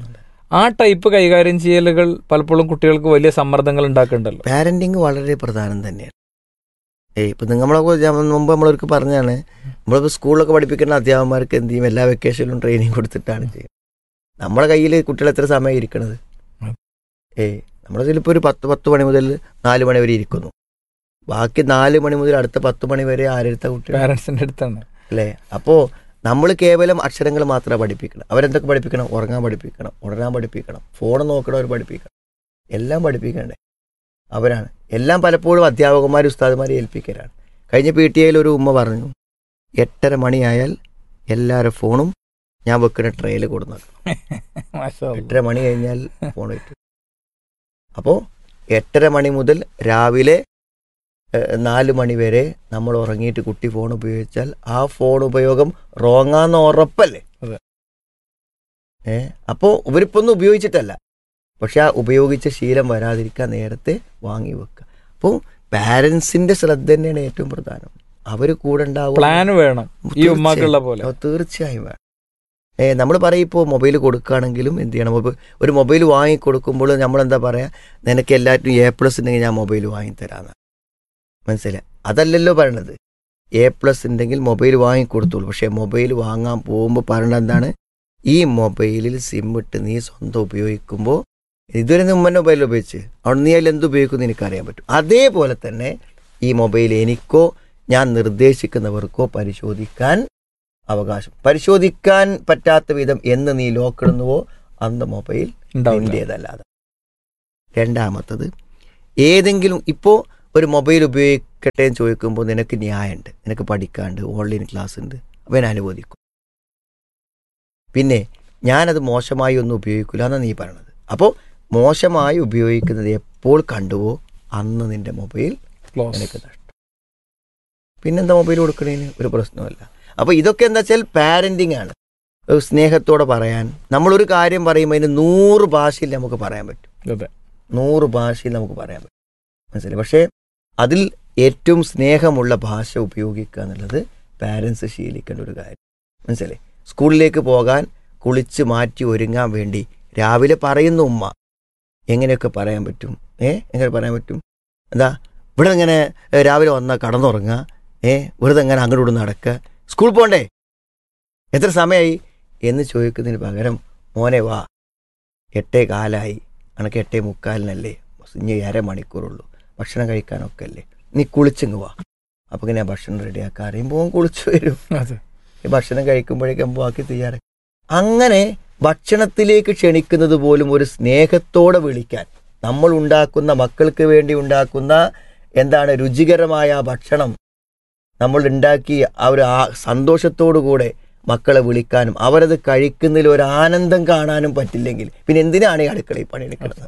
ആ ടൈപ്പ് കൈകാര്യം ചെയ്യലുകൾ പലപ്പോഴും കുട്ടികൾക്ക് വലിയ സമ്മർദ്ദങ്ങൾ ഉണ്ടാക്കുന്നുണ്ടല്ലോ പാരന്റിങ് വളരെ പ്രധാനം തന്നെയാണ് ഏയ് ഇപ്പം നമ്മളൊക്കെ ഞാൻ മുമ്പ് നമ്മളൊക്കെ പറഞ്ഞാണ് നമ്മളിപ്പോൾ സ്കൂളിലൊക്കെ പഠിപ്പിക്കുന്ന അധ്യാപകന്മാർക്ക് എന്ത് ചെയ്യും എല്ലാ വെക്കേഷനിലും ട്രെയിനിങ് കൊടുത്തിട്ടാണ് ചെയ്യുന്നത് നമ്മുടെ കയ്യിൽ കുട്ടികൾ എത്ര സമയം ഇരിക്കണത് ഉം. ഏയ് നമ്മുടെ ചിലപ്പോൾ ഒരു പത്ത് പത്ത് മണി മുതൽ നാല് മണി വരെ ഇരിക്കുന്നു ബാക്കി നാല് മണി മുതൽ അടുത്ത പത്ത് മണി വരെ ആരെടുത്ത കുട്ടികൾ പാരന്റ്സിന്റെ അടുത്താണ് അല്ലേ അപ്പോൾ നമ്മൾ കേവലം അക്ഷരങ്ങൾ മാത്രമേ പഠിപ്പിക്കണം അവരെന്തൊക്കെ പഠിപ്പിക്കണം ഉറങ്ങാൻ പഠിപ്പിക്കണം ഉണരാൻ പഠിപ്പിക്കണം ഫോൺ നോക്കണവർ പഠിപ്പിക്കണം എല്ലാം പഠിപ്പിക്കണ്ടേ അവരാണ് എല്ലാം പലപ്പോഴും അധ്യാപകന്മാർ ഉസ്താദുമാരെ ഏൽപ്പിക്കലാണ് കഴിഞ്ഞ പി ടി ഐയിൽ ഒരു ഉമ്മ പറഞ്ഞു എട്ടര മണിയായാൽ എല്ലാവരുടെ ഫോണും ഞാൻ വെക്കുന്ന ട്രെയിൽ കൊടുന്നു മാഷാ അല്ലാ. എട്ടര മണി കഴിഞ്ഞാൽ ഫോൺ വെച്ചു അപ്പോൾ എട്ടര മണി മുതൽ രാവിലെ ഏഹ്, നാല് മണി വരെ നമ്മൾ ഉറങ്ങിയിട്ട് കുട്ടി ഫോൺ ഉപയോഗിച്ചാൽ ആ ഫോൺ ഉപയോഗം റോങ്ങാന്ന് ഉറപ്പല്ലേ അതെ. ഏ അപ്പോൾ ഇവരിപ്പൊന്നും ഉപയോഗിച്ചിട്ടല്ല പക്ഷെ ആ ഉപയോഗിച്ച ശീലം വരാതിരിക്കാൻ നേരത്തെ വാങ്ങി വെക്കുക അപ്പോൾ പാരൻസിന്റെ ശ്രദ്ധ തന്നെയാണ് ഏറ്റവും പ്രധാനം അവർ കൂടെ ഉണ്ടാവും പ്ലാൻ വേണം ഈ ഉമ്മാക്കുള്ള പോലെ ഓ, തീർച്ചയായും വേണം ഏ നമ്മൾ പറയും ഇപ്പോൾ മൊബൈൽ കൊടുക്കുകയാണെങ്കിലും എന്ത് ചെയ്യണം മൊബൈൽ ഒരു മൊബൈൽ വാങ്ങി കൊടുക്കുമ്പോൾ നമ്മൾ എന്താ പറയുക നിനക്ക് എല്ലാറ്റിനും എ പ്ലസ് ഉണ്ടെങ്കിൽ ഞാൻ മൊബൈൽ വാങ്ങി തരാമെന്ന് മനസ്സിലായി അതല്ലല്ലോ പറയണത് എ പ്ലസ് ഉണ്ടെങ്കിൽ മൊബൈൽ വാങ്ങി കൊടുത്തോളൂ പക്ഷേ മൊബൈൽ വാങ്ങാൻ പോകുമ്പോൾ പറയണത് എന്താണ് ഈ മൊബൈലിൽ സിം ഇട്ട് നീ സ്വന്തം ഉപയോഗിക്കുമ്പോൾ ഇതുവരെ നീ ഉമ്മൻ്റെ മൊബൈൽ ഉപയോഗിച്ച് അവിടെ നീ അതിൽ എന്ത് ഉപയോഗിക്കുമെന്ന് എനിക്കറിയാൻ പറ്റും അതേപോലെ തന്നെ ഈ മൊബൈൽ എനിക്കോ ഞാൻ നിർദ്ദേശിക്കുന്നവർക്കോ പരിശോധിക്കാൻ അവകാശം പരിശോധിക്കാൻ പറ്റാത്ത വിധം എന്ന് നീ ലോക്കിടുന്നുവോ അന്ന് മൊബൈൽ ഉണ്ടാവില്ല നിന്റേതല്ലാതെ രണ്ടാമത്തത് ഏതെങ്കിലും ഇപ്പോൾ ഒരു മൊബൈൽ ഉപയോഗിക്കട്ടെ എന്ന് ചോദിക്കുമ്പോൾ നിനക്ക് ന്യായമുണ്ട് നിനക്ക് പഠിക്കാണ്ട് ഓൺലൈൻ ക്ലാസ് ഉണ്ട് അപ്പോൾ ഞാൻ അനുവദിക്കും പിന്നെ ഞാനത് മോശമായി ഒന്നും ഉപയോഗിക്കില്ല എന്നാണ് നീ പറയണത് അപ്പോൾ മോശമായി ഉപയോഗിക്കുന്നത് എപ്പോൾ കണ്ടുവോ അന്ന് നിന്റെ മൊബൈൽ ക്ലോസ് നിനക്ക് നഷ്ടം പിന്നെന്താ മൊബൈൽ കൊടുക്കണേന് ഒരു പ്രശ്നമല്ല അപ്പോൾ ഇതൊക്കെ എന്താ വെച്ചാൽ പാരൻറ്റിങ് ആണ് ഒരു സ്നേഹത്തോടെ പറയാൻ നമ്മളൊരു കാര്യം പറയുമ്പോൾ അതിന് നൂറ് ഭാഷയിൽ നമുക്ക് പറയാൻ പറ്റും അതെ നൂറ് ഭാഷയിൽ നമുക്ക് പറയാൻ പറ്റും മനസ്സിലായി പക്ഷേ അതിൽ ഏറ്റവും സ്നേഹമുള്ള ഭാഷ ഉപയോഗിക്കുക എന്നുള്ളത് പാരൻസ് ശീലിക്കേണ്ട ഒരു കാര്യം മനസ്സിലായി സ്കൂളിലേക്ക് പോകാൻ കുളിച്ച് മാറ്റി ഒരുങ്ങാൻ വേണ്ടി രാവിലെ പറയുന്നു ഉമ്മ എങ്ങനെയൊക്കെ പറയാൻ പറ്റും ഏ എങ്ങനെ പറയാൻ പറ്റും എന്താ ഇവിടെ ഇങ്ങനെ ഏ, രാവിലെ വന്നാൽ കടന്നുറങ്ങുക ഏ വെറുതെ എങ്ങനെ അങ്ങോട്ട് ഇവിടെ നടക്കുക സ്കൂൾ പോണ്ടേ എത്ര സമയമായി എന്ന് ചോദിക്കുന്നതിന് പകരം മോനെ വാ എട്ടേ കാലായി അനക്ക് എട്ടേ മുക്കാലിനല്ലേ ഇനി അരമണിക്കൂറുള്ളൂ ഭക്ഷണം കഴിക്കാനൊക്കെ അല്ലേ നീ കുളിച്ചിങ്ങ് വാ അപ്പോൾ ഇങ്ങനെ ഭക്ഷണം റെഡിയാക്കാൻ അറിയുമ്പോൾ കുളിച്ചു വരും അതെ ഈ ഭക്ഷണം കഴിക്കുമ്പോഴേക്കും ബാക്കി തയ്യാറ് അങ്ങനെ ഭക്ഷണത്തിലേക്ക് ക്ഷണിക്കുന്നത് പോലും ഒരു സ്നേഹത്തോടെ വിളിക്കാൻ നമ്മൾ ഉണ്ടാക്കുന്ന മക്കൾക്ക് വേണ്ടി ഉണ്ടാക്കുന്ന എന്താണ് രുചികരമായ ആ ഭക്ഷണം നമ്മൾ ഉണ്ടാക്കി ആ ഒരു ആ സന്തോഷത്തോടു കൂടെ മക്കളെ വിളിക്കാനും അവരത് കഴിക്കുന്നതിൽ ഒരു ആനന്ദം കാണാനും പറ്റില്ലെങ്കിൽ പിന്നെ എന്തിനാണ് ഈ അടുക്കളയിൽ പണിയെടുക്കുന്നത്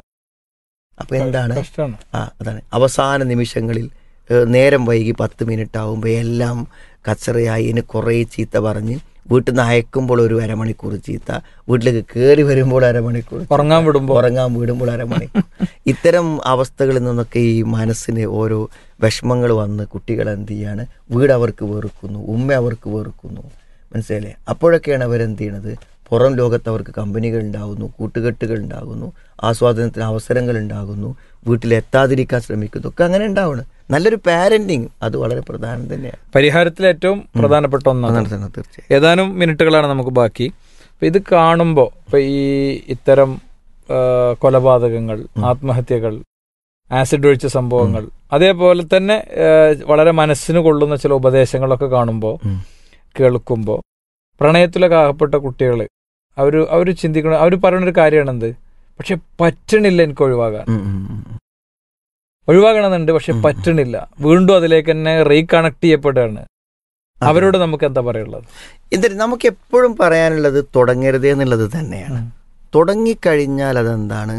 അപ്പൊ എന്താണ് കഷ്ടമാണ് ആ അതാണ് അവസാന നിമിഷങ്ങളിൽ ഏഹ്, നേരം വൈകി പത്ത് മിനിറ്റ് ആകുമ്പോൾ എല്ലാം കച്ചറയായി ഇനി കുറേ ചീത്ത പറഞ്ഞ് വീട്ടിൽ നിന്ന് അയക്കുമ്പോൾ ഒരു അരമണിക്കൂർ ചീത്ത വീട്ടിലേക്ക് കയറി വരുമ്പോൾ അരമണിക്കൂർ ചീത്ത, ഉറങ്ങാൻ വിടുമ്പോൾ ഉറങ്ങാൻ വീടുമ്പോൾ അരമണിക്കൂർ ഇത്തരം അവസ്ഥകളിൽ നിന്നൊക്കെ ഈ മനസ്സിന് ഓരോ വിഷമങ്ങൾ വന്ന് കുട്ടികൾ എന്ത് ചെയ്യാണ് വീട് അവർക്ക് വെറുക്കുന്നു ഉമ്മ അവർക്ക് വെറുക്കുന്നു മനസ്സിലായില്ലേ അപ്പോഴൊക്കെയാണ് അവരെന്ത് ചെയ്യണത് പുറം ലോകത്ത് അവർക്ക് കമ്പനികൾ ഉണ്ടാകുന്നു കൂട്ടുകെട്ടുകൾ ഉണ്ടാകുന്നു ആസ്വാദനത്തിന് അവസരങ്ങൾ ഉണ്ടാകുന്നു വീട്ടിലെത്താതിരിക്കാൻ ശ്രമിക്കുന്നു ഒക്കെ അങ്ങനെ ഉണ്ടാവണം നല്ലൊരു പാരന്റിങ് അത് വളരെ പ്രധാനം തന്നെയാണ് പരിഹാരത്തിൽ ഏറ്റവും പ്രധാനപ്പെട്ട ഒന്നാണ് അതാണ് തന്നെ തീർച്ചയായും ഏതാനും മിനിറ്റുകളാണ് നമുക്ക് ബാക്കി അപ്പൊ ഇത് കാണുമ്പോൾ ഇപ്പൊ ഈ ഇത്തരം ആ, കൊലപാതകങ്ങൾ ആത്മഹത്യകൾ ആസിഡ് ഒഴിച്ച സംഭവങ്ങൾ അതേപോലെ തന്നെ ആ, വളരെ മനസ്സിന് കൊള്ളുന്ന ചില ഉപദേശങ്ങളൊക്കെ കാണുമ്പോൾ ഉം. കേൾക്കുമ്പോൾ പ്രണയത്തിലൊക്കെ അകപ്പെട്ട കുട്ടികൾ അവർ അവർ ചിന്തിക്കണം അവർ പറയുന്ന ഒരു കാര്യമാണ് എന്ത് പക്ഷെ പറ്റണില്ല എനിക്ക് ഒഴിവാകാൻ ഉം, ഉം, ഉം, ഉം. ഒഴിവാകണമെന്നുണ്ട് പക്ഷെ ഉം. പറ്റണില്ല വീണ്ടും അതിലേക്ക് തന്നെ റീകണക്ട് ചെയ്യപ്പെടുകയാണ് അവരോട് നമുക്ക് എന്താ പറയുള്ളത് എന്നിട്ട് നമുക്ക് എപ്പോഴും പറയാനുള്ളത് തുടങ്ങരുതേ എന്നുള്ളത് തന്നെയാണ് ഉം. തുടങ്ങിക്കഴിഞ്ഞാൽ അതെന്താണ്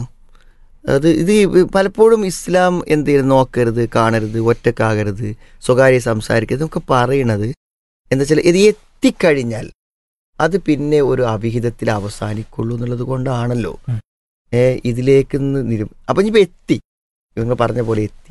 അത് ഇത് ഈ പലപ്പോഴും ഇസ്ലാം എന്ത് ചെയ്യരുത് നോക്കരുത് കാണരുത് ഒറ്റക്കാകരുത് സ്വകാര്യ സംസാരിക്കരുത് നമുക്ക് പറയണത് എന്താ വെച്ചാൽ ഇത് എത്തിക്കഴിഞ്ഞാൽ അത് പിന്നെ ഒരു അവിഹിതത്തിൽ അവസാനിക്കുള്ളൂ എന്നുള്ളത് കൊണ്ടാണല്ലോ ഉം. ഏ ഇതിലേക്ക് നിന്ന് നിരു അപ്പം ഇനിയിപ്പോൾ എത്തി ഇവங்க പറഞ്ഞ പോലെ എത്തി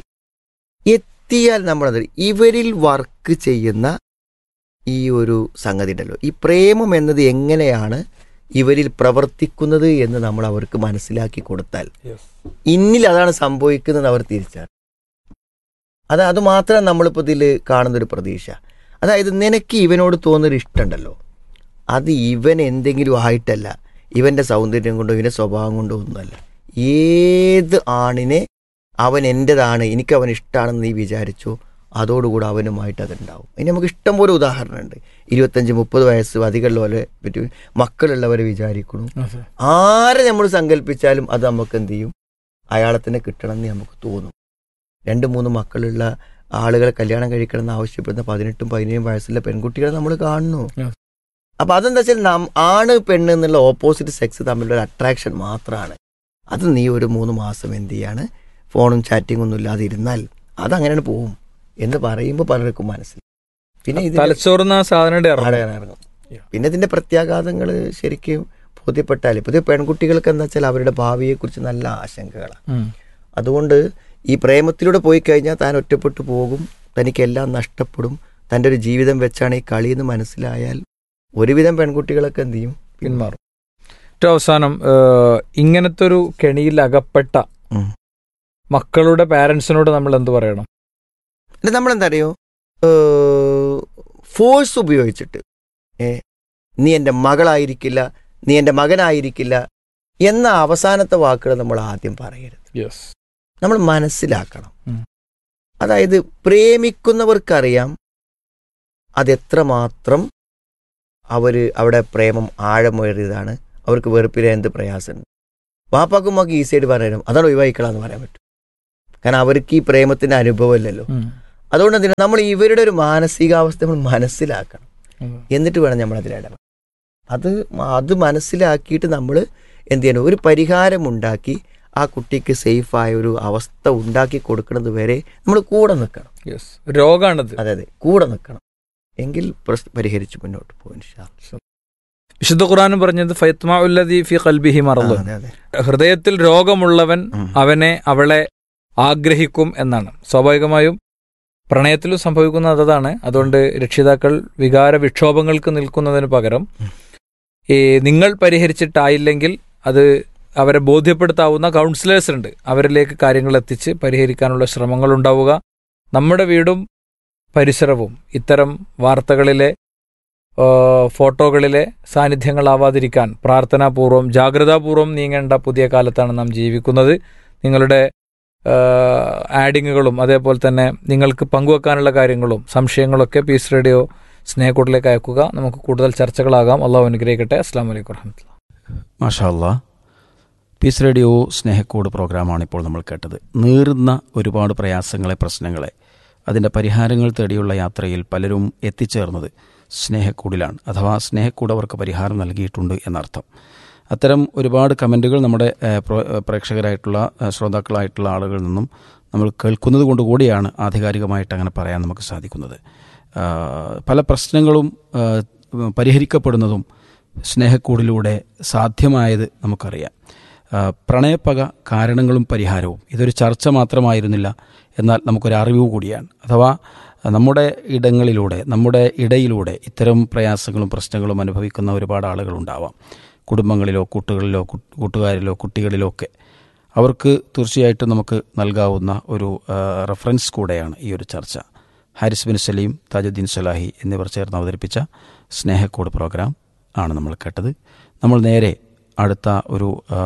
എത്തിയാൽ നമ്മളത് ഇവരിൽ വർക്ക് ചെയ്യുന്ന ഈ ഒരു സംഗതി ഉണ്ടല്ലോ ഈ പ്രേമം എന്നത് എങ്ങനെയാണ് ഇവരിൽ പ്രവർത്തിക്കുന്നത് എന്ന് നമ്മൾ അവർക്ക് മനസ്സിലാക്കി കൊടുത്താൽ ഇന്നിൽ അതാണ് സംഭവിക്കുന്നത് അവർ തിരിച്ചറിയും അത് അത് മാത്രം നമ്മളിപ്പോൾ ഇതിൽ കാണുന്നൊരു പ്രതീക്ഷ അതായത് നിനക്ക് ഇവനോട് തോന്നുന്നൊരു ഇഷ്ടമുണ്ടല്ലോ അത് ഇവൻ എന്തെങ്കിലും ആയിട്ടല്ല ഇവൻ്റെ സൗന്ദര്യം കൊണ്ടോ ഇവൻ്റെ സ്വഭാവം കൊണ്ടോ ഒന്നുമല്ല ഏത് ആണിനെ അവൻ എൻ്റെതാണ് എനിക്ക് അവൻ ഇഷ്ടമാണെന്ന് നീ വിചാരിച്ചോ അതോടുകൂടി അവനുമായിട്ട് അതുണ്ടാവും ഇനി നമുക്ക് ഇഷ്ടം പോലെ ഉദാഹരണമുണ്ട് ഇരുപത്തഞ്ച് മുപ്പത് വയസ്സ് അധികമുള്ളവരെ പറ്റി മക്കളുള്ളവരെ വിചാരിക്കണം ആരെ നമ്മൾ സങ്കല്പിച്ചാലും അത് നമുക്ക് എന്ത് ചെയ്യും അയാളെ തന്നെ കിട്ടണമെന്ന് നമുക്ക് തോന്നും രണ്ട് മൂന്ന് മക്കളുള്ള ആളുകളെ കല്യാണം കഴിക്കണം എന്ന് ആവശ്യപ്പെടുന്ന പതിനെട്ടും പതിനേഴും വയസ്സുള്ള പെൺകുട്ടികളെ നമ്മൾ കാണുന്നു Yes. അപ്പൊ അതെന്താ വെച്ചാൽ നാം ആണ് പെണ്ണ് എന്നുള്ള ഓപ്പോസിറ്റ് സെക്സ് തമ്മിലുള്ള ഒരു അട്രാക്ഷൻ മാത്രമാണ് അത് നീ ഒരു മൂന്ന് മാസം എന്ത് ചെയ്യാണ് ഫോണും ചാറ്റിംഗ് ഒന്നും ഇല്ലാതെ ഇരുന്നാൽ അതങ്ങനെയാണ് പോവും എന്ന് പറയുമ്പോൾ പലർക്കും മനസ്സിൽ പിന്നെ ഇത് തലച്ചോറുന്ന ആ സാധനം ആടെ ഇറങ്ങും Yeah. പിന്നെ ഇതിന്റെ പ്രത്യാഘാതങ്ങൾ ശരിക്കും ബോധ്യപ്പെട്ടാൽ പുതിയ പെൺകുട്ടികൾക്ക് എന്താ വെച്ചാൽ അവരുടെ ഭാവിയെക്കുറിച്ച് നല്ല ആശങ്കകളാണ് അതുകൊണ്ട് ഈ പ്രേമത്തിലൂടെ പോയി കഴിഞ്ഞാൽ താൻ ഒറ്റപ്പെട്ടു പോകും തനിക്കെല്ലാം നഷ്ടപ്പെടും തൻ്റെ ഒരു ജീവിതം വെച്ചാണ് ഈ കളിയെന്ന് മനസ്സിലായാൽ ഒരുവിധം പെൺകുട്ടികളൊക്കെ എന്ത് ചെയ്യും പിന്മാറും ഏറ്റവും അവസാനം ഏഹ്, ഇങ്ങനത്തെ ഒരു കെണിയിൽ അകപ്പെട്ട ഉം. മക്കളുടെ പാരന്റ്സിനോട് നമ്മൾ എന്ത് പറയണം എന്നിട്ട് നമ്മളെന്താ അറിയോ ഫോഴ്സ് ഉപയോഗിച്ചിട്ട് ഏ നീ എൻ്റെ മകളായിരിക്കില്ല നീ എൻ്റെ മകനായിരിക്കില്ല എന്ന അവസാനത്തെ വാക്കുകൾ നമ്മൾ ആദ്യം പറയരുത് യെസ് നമ്മൾ മനസ്സിലാക്കണം ഉം. അതായത് പ്രേമിക്കുന്നവർക്കറിയാം അതെത്രമാത്രം അവർ അവിടെ പ്രേമം ആഴമേറിയതാണ് അവർക്ക് വെറുപ്പിലെ എന്ത് പ്രയാസമുണ്ട് വാപ്പാക്കും നമുക്ക് ഈസിയായിട്ട് പറയാനും അതാണ് ഒഴിവായിക്കളാന്ന് പറയാൻ പറ്റും കാരണം അവർക്ക് ഈ പ്രേമത്തിന്റെ അനുഭവമില്ലല്ലോ അതുകൊണ്ട് എന്തിനാ നമ്മൾ ഇവരുടെ ഒരു മാനസികാവസ്ഥ നമ്മൾ മനസ്സിലാക്കണം എന്നിട്ട് വേണം നമ്മൾ അതിൽ ഇടപെടാൻ അത് മ- അത് മനസ്സിലാക്കിയിട്ട് നമ്മൾ എന്ത് ചെയ്യണം ഒരു പരിഹാരം ഉണ്ടാക്കി ആ കുട്ടിക്ക് സേഫായ ഒരു അവസ്ഥ ഉണ്ടാക്കി കൊടുക്കുന്നത് വരെ നമ്മൾ കൂടെ നിൽക്കണം യെസ് രോഗാണിത് അതെ അതെ കൂടെ നിൽക്കണം എങ്കിൽ പ്രശ്നം പരിഹരിച്ച് മുന്നോട്ട് പോകും ഇൻഷാ അല്ലാ. വിശുദ്ധ ഖുറാനും പറഞ്ഞത് ഫൈത്മാ ഉല്ലദി ഫി ഖൽബിഹി ആ, മറന്നു അതെ അതെ ഹൃദയത്തിൽ രോഗമുള്ളവൻ ഉം. അവനെ അവളെ ആഗ്രഹിക്കും എന്നാണ് സ്വാഭാവികമായും പ്രണയത്തിലും സംഭവിക്കുന്നത് അതാണ് അതുകൊണ്ട് രക്ഷിതാക്കൾ വികാര വിക്ഷോഭങ്ങൾക്ക് നിൽക്കുന്നതിന് പകരം ഈ നിങ്ങൾ പരിഹരിച്ചിട്ടായില്ലെങ്കിൽ അത് അവരെ ബോധ്യപ്പെടുത്താവുന്ന കൗൺസിലേഴ്സ് ഉണ്ട് അവരിലേക്ക് കാര്യങ്ങൾ എത്തിച്ച് പരിഹരിക്കാനുള്ള ശ്രമങ്ങൾ ഉണ്ടാവുക നമ്മുടെ വീടും പരിസരവും ഇത്തരം വാർത്തകളിലെ ആ, ഫോട്ടോകളിലെ സാന്നിധ്യങ്ങളാവാതിരിക്കാൻ പ്രാർത്ഥനാപൂർവം ജാഗ്രതാപൂർവം നീങ്ങേണ്ട പുതിയ കാലത്താണ് നാം ജീവിക്കുന്നത് നിങ്ങളുടെ ആ, ആഡിങ്ങുകളും അതേപോലെ തന്നെ നിങ്ങൾക്ക് പങ്കുവെക്കാനുള്ള കാര്യങ്ങളും സംശയങ്ങളൊക്കെ പീസ് റേഡിയോ സ്നേഹക്കൂട്ടിലേക്ക് അയക്കുക നമുക്ക് കൂടുതൽ ചർച്ചകളാകാം അള്ളാഹു അനുഗ്രഹിക്കട്ടെ അസ്സാം വലൈക്കും വറഹമത്തുള്ള മാഷാല്ല പീസ് റേഡിയോ സ്നേഹക്കോട് പ്രോഗ്രാമാണ് ഇപ്പോൾ നമ്മൾ കേട്ടത് നീറുന്ന ഒരുപാട് പ്രയാസങ്ങളെ പ്രശ്നങ്ങളെ അതിൻ്റെ പരിഹാരങ്ങൾ തേടിയുള്ള യാത്രയിൽ പലരും എത്തിച്ചേർന്നത് സ്നേഹക്കൂടിലാണ് അഥവാ സ്നേഹക്കൂട് അവർക്ക് പരിഹാരം നൽകിയിട്ടുണ്ട് എന്നർത്ഥം അത്തരം ഒരുപാട് കമൻറ്റുകൾ നമ്മുടെ ഏഹ്, പ്രോ- ഏഹ്, പ്രേക്ഷകരായിട്ടുള്ള ഏഹ്, ശ്രോതാക്കളായിട്ടുള്ള ആളുകളിൽ നിന്നും നമ്മൾ കേൾക്കുന്നത് കൊണ്ട് കൂടിയാണ് ആധികാരികമായിട്ട് അങ്ങനെ പറയാൻ നമുക്ക് സാധിക്കുന്നത് ആ, പല പ്രശ്നങ്ങളും ആ, പരിഹരിക്കപ്പെടുന്നതും സ്നേഹക്കൂടിലൂടെ സാധ്യമായത് നമുക്കറിയാം ആ, പ്രണയപ്പക കാരണങ്ങളും പരിഹാരവും ഇതൊരു ചർച്ച മാത്രമായിരുന്നില്ല എന്നാൽ നമുക്കൊരു അറിവ് കൂടിയാണ് അഥവാ നമ്മുടെ ഇടങ്ങളിലൂടെ നമ്മുടെ ഇടയിലൂടെ ഇത്തരം പ്രയാസങ്ങളും പ്രശ്നങ്ങളും അനുഭവിക്കുന്ന ഒരുപാട് ആളുകളുണ്ടാവാം കുടുംബങ്ങളിലോ കൂട്ടുകളിലോ കു- കൂട്ടുകാരിലോ കുട്ടികളിലോ ഒക്കെ അവർക്ക് തീർച്ചയായിട്ടും നമുക്ക് നൽകാവുന്ന ഒരു ആ, റെഫറൻസ് കൂടെയാണ് ഈ ഒരു ചർച്ച ഹാരിസ് ബിൻ സലീം താജുദ്ദീൻ സലാഹി എന്നിവർ ചേർന്ന് അവതരിപ്പിച്ച സ്നേഹക്കോട് പ്രോഗ്രാം ആണ് നമ്മൾ കേട്ടത് നമ്മൾ നേരെ അടുത്ത ഒരു ആ,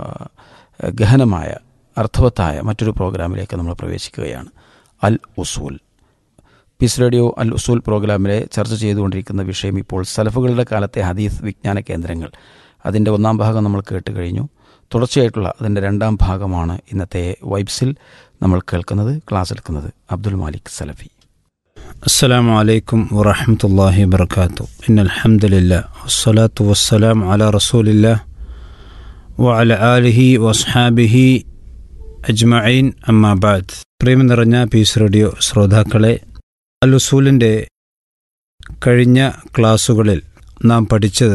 ഗഹനമായ അർത്ഥവത്തായ മറ്റൊരു പ്രോഗ്രാമിലേക്ക് നമ്മൾ പ്രവേശിക്കുകയാണ് അൽ ഉസൂൽ പീസ് റേഡിയോ അൽ ഉസൂൽ പ്രോഗ്രാമിലെ ചർച്ച ചെയ്തുകൊണ്ടിരിക്കുന്ന വിഷയം ഇപ്പോൾ സലഫുകളുടെ കാലത്തെ ഹദീസ് വിജ്ഞാന കേന്ദ്രങ്ങൾ അതിൻ്റെ ഒന്നാം ഭാഗം നമ്മൾ കേട്ട് കഴിഞ്ഞു തുടർച്ചയായിട്ടുള്ള അതിൻ്റെ രണ്ടാം ഭാഗമാണ് ഇന്നത്തെ വൈബ്സിൽ നമ്മൾ കേൾക്കുന്നത് ക്ലാസ് എടുക്കുന്നത് അബ്ദുൽ മാലിക് സലഫി السلام عليكم ورحمة الله وبركاته إن الحمد لله والصلاة والسلام على رسول الله وعلى آله وأصحابه അജ്മഈൻ അമ്മാബാദ് പ്രേമം നിറഞ്ഞ പീസ് റേഡിയോ ശ്രോതാക്കളെ അൽ ഉസൂലിൻ്റെ കഴിഞ്ഞ ക്ലാസ്സുകളിൽ നാം പഠിച്ചത്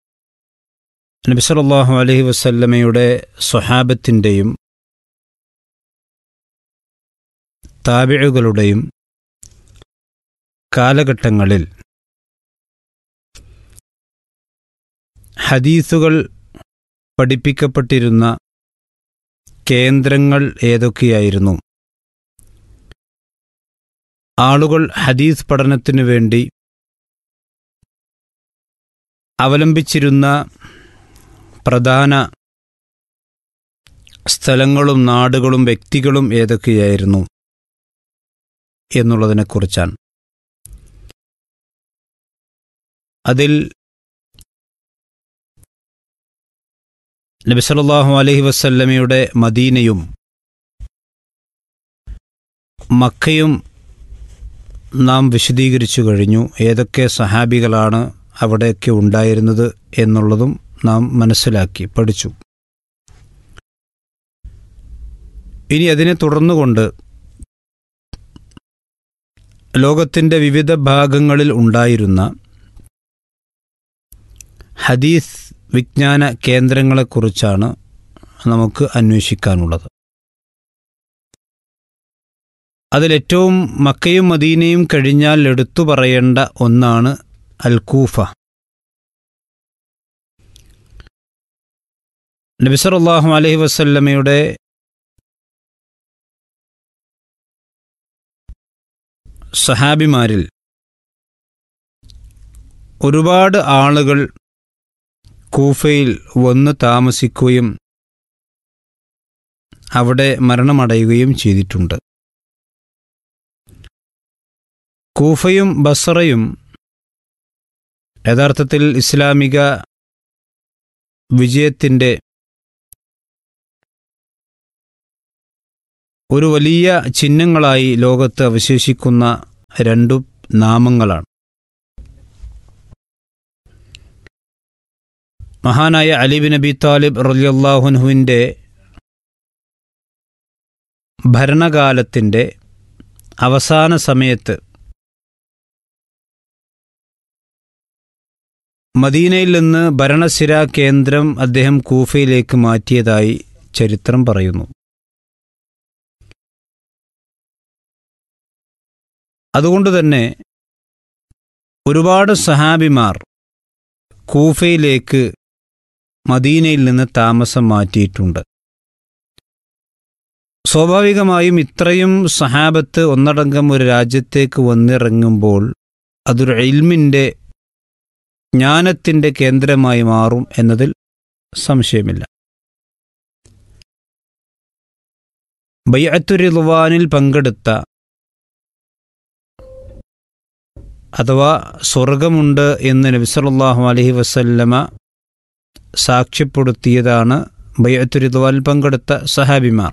നബി സല്ലല്ലാഹു അലൈഹി വസല്ലമയുടെ സ്വഹാബത്തിൻ്റെയും താബിഴുകളുടെയും കാലഘട്ടങ്ങളിൽ ഹദീസുകൾ പഠിപ്പിക്കപ്പെട്ടിരുന്ന കേന്ദ്രങ്ങൾ ഏതൊക്കെയായിരുന്നു ആളുകൾ ഹദീസ് പഠനത്തിനു വേണ്ടി അവലംബിച്ചിരുന്ന പ്രധാന സ്ഥലങ്ങളും നാടുകളും വ്യക്തികളും ഏതൊക്കെയായിരുന്നു എന്നുള്ളതിനെക്കുറിച്ചാണ് അതിൽ നബി സല്ലല്ലാഹു അലൈഹി വസല്ലമയുടെ മദീനയും മക്കയും നാം വിശദീകരിച്ചു കഴിഞ്ഞു ഏതൊക്കെ സഹാബികളാണ് അവിടെയൊക്കെ ഉണ്ടായിരുന്നത് എന്നുള്ളതും നാം മനസ്സിലാക്കി പഠിച്ചു ഇനി അതിനെ തുടർന്നുകൊണ്ട് ലോകത്തിൻ്റെ വിവിധ ഭാഗങ്ങളിൽ ഉണ്ടായിരുന്ന ഹദീസ് വിജ്ഞാന കേന്ദ്രങ്ങളെക്കുറിച്ചാണ് നമുക്ക് അന്വേഷിക്കാനുള്ളത് അതിലേറ്റവും മക്കയും മദീനയും കഴിഞ്ഞാൽ എടുത്തു പറയേണ്ട ഒന്നാണ് അൽക്കൂഫ നബിസറല്ലാഹു അലൈഹി വസല്ലമയുടെ സഹാബിമാരിൽ ഒരുപാട് ആളുകൾ കൂഫയിൽ വന്ന് താമസിക്കുകയും അവിടെ മരണമടയുകയും ചെയ്തിട്ടുണ്ട് കൂഫയും ബസറയും യഥാർത്ഥത്തിൽ ഇസ്ലാമിക വിജയത്തിൻ്റെ ഒരു വലിയ ചിഹ്നങ്ങളായി ലോകത്ത് അവശേഷിക്കുന്ന രണ്ടു നാമങ്ങളാണ് മഹാനായ അലിബിൻ നബി താലിബ് റലിയല്ലാഹുൻഹുവിൻ്റെ ഭരണകാലത്തിൻ്റെ അവസാന സമയത്ത് മദീനയിൽ നിന്ന് ഭരണസിരാ കേന്ദ്രം അദ്ദേഹം കൂഫയിലേക്ക് മാറ്റിയതായി ചരിത്രം പറയുന്നു അതുകൊണ്ട് തന്നെ ഒരുപാട് സഹാബിമാർ കൂഫയിലേക്ക് മദീനയിൽ നിന്ന് താമസം മാറ്റിയിട്ടുണ്ട് സ്വാഭാവികമായും ഇത്രയും സഹാബത്ത് ഒന്നടങ്കം ഒരു രാജ്യത്തേക്ക് വന്നിറങ്ങുമ്പോൾ അതൊരു ഇൽമിൻ്റെ ജ്ഞാനത്തിൻ്റെ കേന്ദ്രമായി മാറും എന്നതിൽ സംശയമില്ല ബയ്യത്തുരിദ്വാനിൽ പങ്കെടുത്ത അഥവാ സ്വർഗമുണ്ട് എന്ന് നബിസല്ലാഹു അലഹി വസല്ലമ സാക്ഷ്യപ്പെടുത്തിയതാണ് ബയ്യത്തുരിദ്വാനിൽ പങ്കെടുത്ത സഹാബിമാർ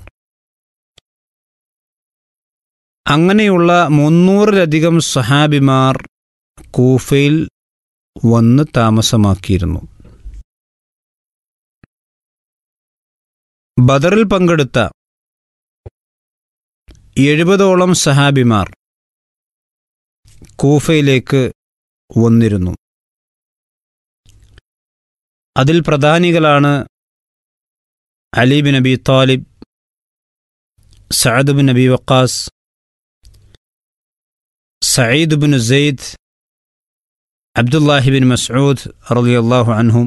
അങ്ങനെയുള്ള മുന്നൂറിലധികം സഹാബിമാർ കൂഫയിൽ വന്ന് താമസമാക്കിയിരുന്നു ബദറിൽ പങ്കെടുത്ത എഴുപതോളം സഹാബിമാർ കൂഫയിലേക്ക് വന്നിരുന്നു അതിൽ പ്രധാനികളാണ് Ali bin Nabi Talib Saad bin Nabi Waqqas Sayyid bin Zaid Abdullahi bin Masood റളിയല്ലാഹു അൻഹും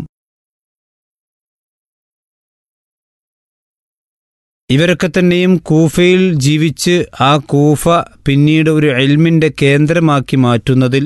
ഇവരൊക്കെ തന്നെയും കൂഫയിൽ ജീവിച്ച് ആ കൂഫ പിന്നീട് ഒരു എൽമിൻ്റെ കേന്ദ്രമാക്കി മാറ്റുന്നതിൽ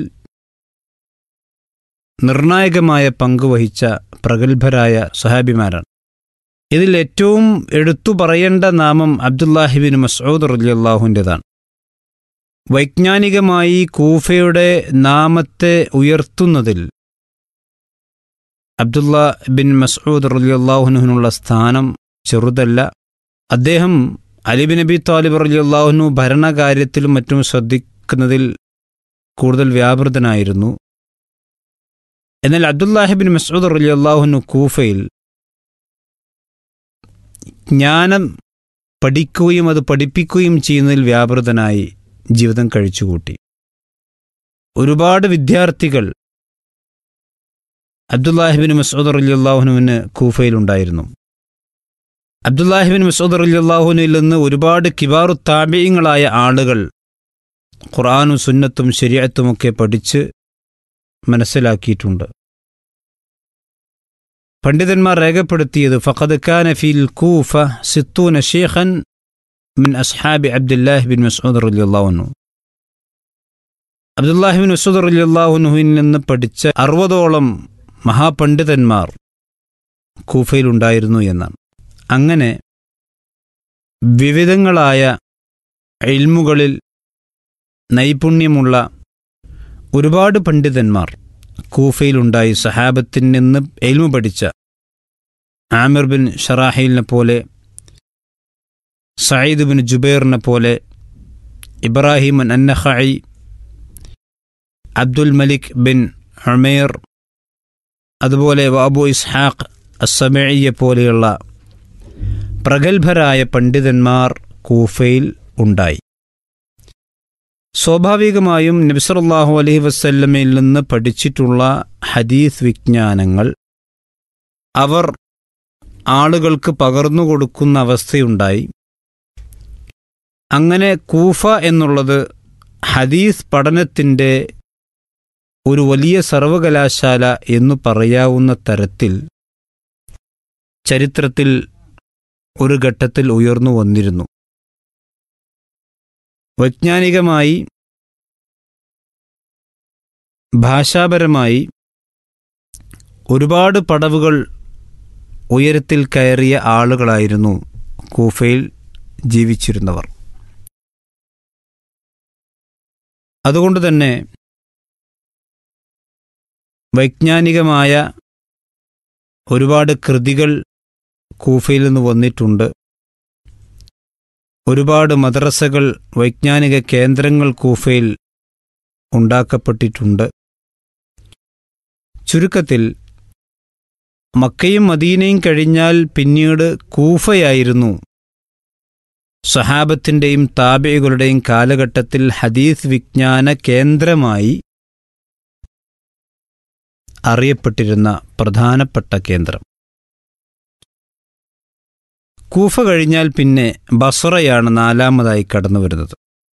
നിർണായകമായ പങ്ക് വഹിച്ച പ്രഗത്ഭരായ സഹാബിമാരാണ് ഇതിൽ ഏറ്റവും എടുത്തു പറയേണ്ട നാമം അബ്ദുല്ലാഹിബിൻ മസൂദ് റലിയല്ലാഹുവിൻ്റെതാണ് വൈജ്ഞാനികമായി കൂഫയുടെ നാമത്തെ ഉയർത്തുന്നതിൽ അബ്ദുല്ല ബിൻ മസൂദ് റലിയല്ലാഹുനുവിനുള്ള സ്ഥാനം ചെറുതല്ല അദ്ദേഹം അലിബിൻ നബി താലിബ് റലിയല്ലാഹുനു ഭരണകാര്യത്തിലും മറ്റും ശ്രദ്ധിക്കുന്നതിൽ കൂടുതൽ വ്യാപൃതനായിരുന്നു എന്നാൽ അബ്ദുല്ലാഹിബിൻ മസൂദ് റലിയല്ലാഹുനു കൂഫയിൽ ജ്ഞാനം പഠിക്കുകയും അത് പഠിപ്പിക്കുകയും ചെയ്യുന്നതിൽ വ്യാപൃതനായി ജീവിതം കഴിച്ചുകൂട്ടി ഒരുപാട് വിദ്യാർത്ഥികൾ അബ്ദുല്ലാഹിബിൻ മസൂദ് അലിയല്ലാഹുനുവിന് കൂഫയിലുണ്ടായിരുന്നു അബ്ദുല്ലാഹിബിൻ മസൂദ് അലിയല്ലാഹുനുവിൽ നിന്ന് ഒരുപാട് കിബാറു താപീയങ്ങളായ ആളുകൾ ഖുറാനും സുന്നത്തും ശരിയത്തുമൊക്കെ പഠിച്ച് മനസ്സിലാക്കിയിട്ടുണ്ട് പണ്ഡിതന്മാർ രേഖപ്പെടുത്തിയത് ഫഖദ് ഖാന ഫിൽ കൂഫ സിത്തൂന ഷേഖൻ മിൻ അസ്ഹാബി അബ്ദുല്ലാഹി ബിൻ മസ്ഊദ് റളിയല്ലാഹു അബ്ദുല്ലാഹി ബിൻ മസ്ഊദ് റളിയല്ലാഹുവിൽ നിന്ന് പഠിച്ച അറുപതോളം മഹാപണ്ഡിതന്മാർ കൂഫയിലുണ്ടായിരുന്നു എന്നാണ് അങ്ങനെ വിവിധങ്ങളായ ഇൽമുകളിൽ നൈപുണ്യമുള്ള ഒരുപാട് പണ്ഡിതന്മാർ കൂഫയിലുണ്ടായി സഹാബത്തിൽ നിന്ന് എൽമു പഠിച്ച ആമിർ ബിൻ ഷറാഹിലിനെ പോലെ സയ്യിദ് ബിൻ ജുബൈറിനെ പോലെ Ibrahim Annakhai Abdul Malik bin Humair അതുപോലെ അബു ഇസ്ഹാഖ് അസമയെ പോലെയുള്ള പ്രഗത്ഭരായ പണ്ഡിതന്മാർ കൂഫയിൽ ഉണ്ടായി സ്വാഭാവികമായും നബ്സറല്ലാഹു അലഹി വസ്ല്ലമയിൽ നിന്ന് പഠിച്ചിട്ടുള്ള ഹദീസ് വിജ്ഞാനങ്ങൾ അവർ ആളുകൾക്ക് പകർന്നു കൊടുക്കുന്ന അവസ്ഥയുണ്ടായി അങ്ങനെ കൂഫ എന്നുള്ളത് ഹദീസ് പഠനത്തിൻ്റെ ഒരു വലിയ സർവകലാശാല എന്നു പറയാവുന്ന തരത്തിൽ ചരിത്രത്തിൽ ഒരു ഘട്ടത്തിൽ ഉയർന്നു വന്നിരുന്നു വൈജ്ഞാനികമായി ഭാഷാപരമായി ഒരുപാട് പടവുകൾ ഉയരത്തിൽ കയറിയ ആളുകളായിരുന്നു കൂഫയിൽ ജീവിച്ചിരുന്നവർ അതുകൊണ്ട് തന്നെ വൈജ്ഞാനികമായ ഒരുപാട് കൃതികൾ കൂഫയിൽ നിന്ന് വന്നിട്ടുണ്ട് ഒരുപാട് മദ്രസകൾ വൈജ്ഞാനിക കേന്ദ്രങ്ങൾ കൂഫയിൽ ഉണ്ടാക്കപ്പെട്ടിട്ടുണ്ട് ചുരുക്കത്തിൽ മക്കയും മദീനയും കഴിഞ്ഞാൽ പിന്നീട് കൂഫയായിരുന്നു സഹാബത്തിൻ്റെയും താബികളുടെയും കാലഘട്ടത്തിൽ ഹദീസ് വിജ്ഞാന കേന്ദ്രമായി അറിയപ്പെട്ടിരുന്ന പ്രധാനപ്പെട്ട കേന്ദ്രം കൂഫ കഴിഞ്ഞാൽ പിന്നെ ബസറയാണ് നാലാമതായി കടന്നു വരുന്നത്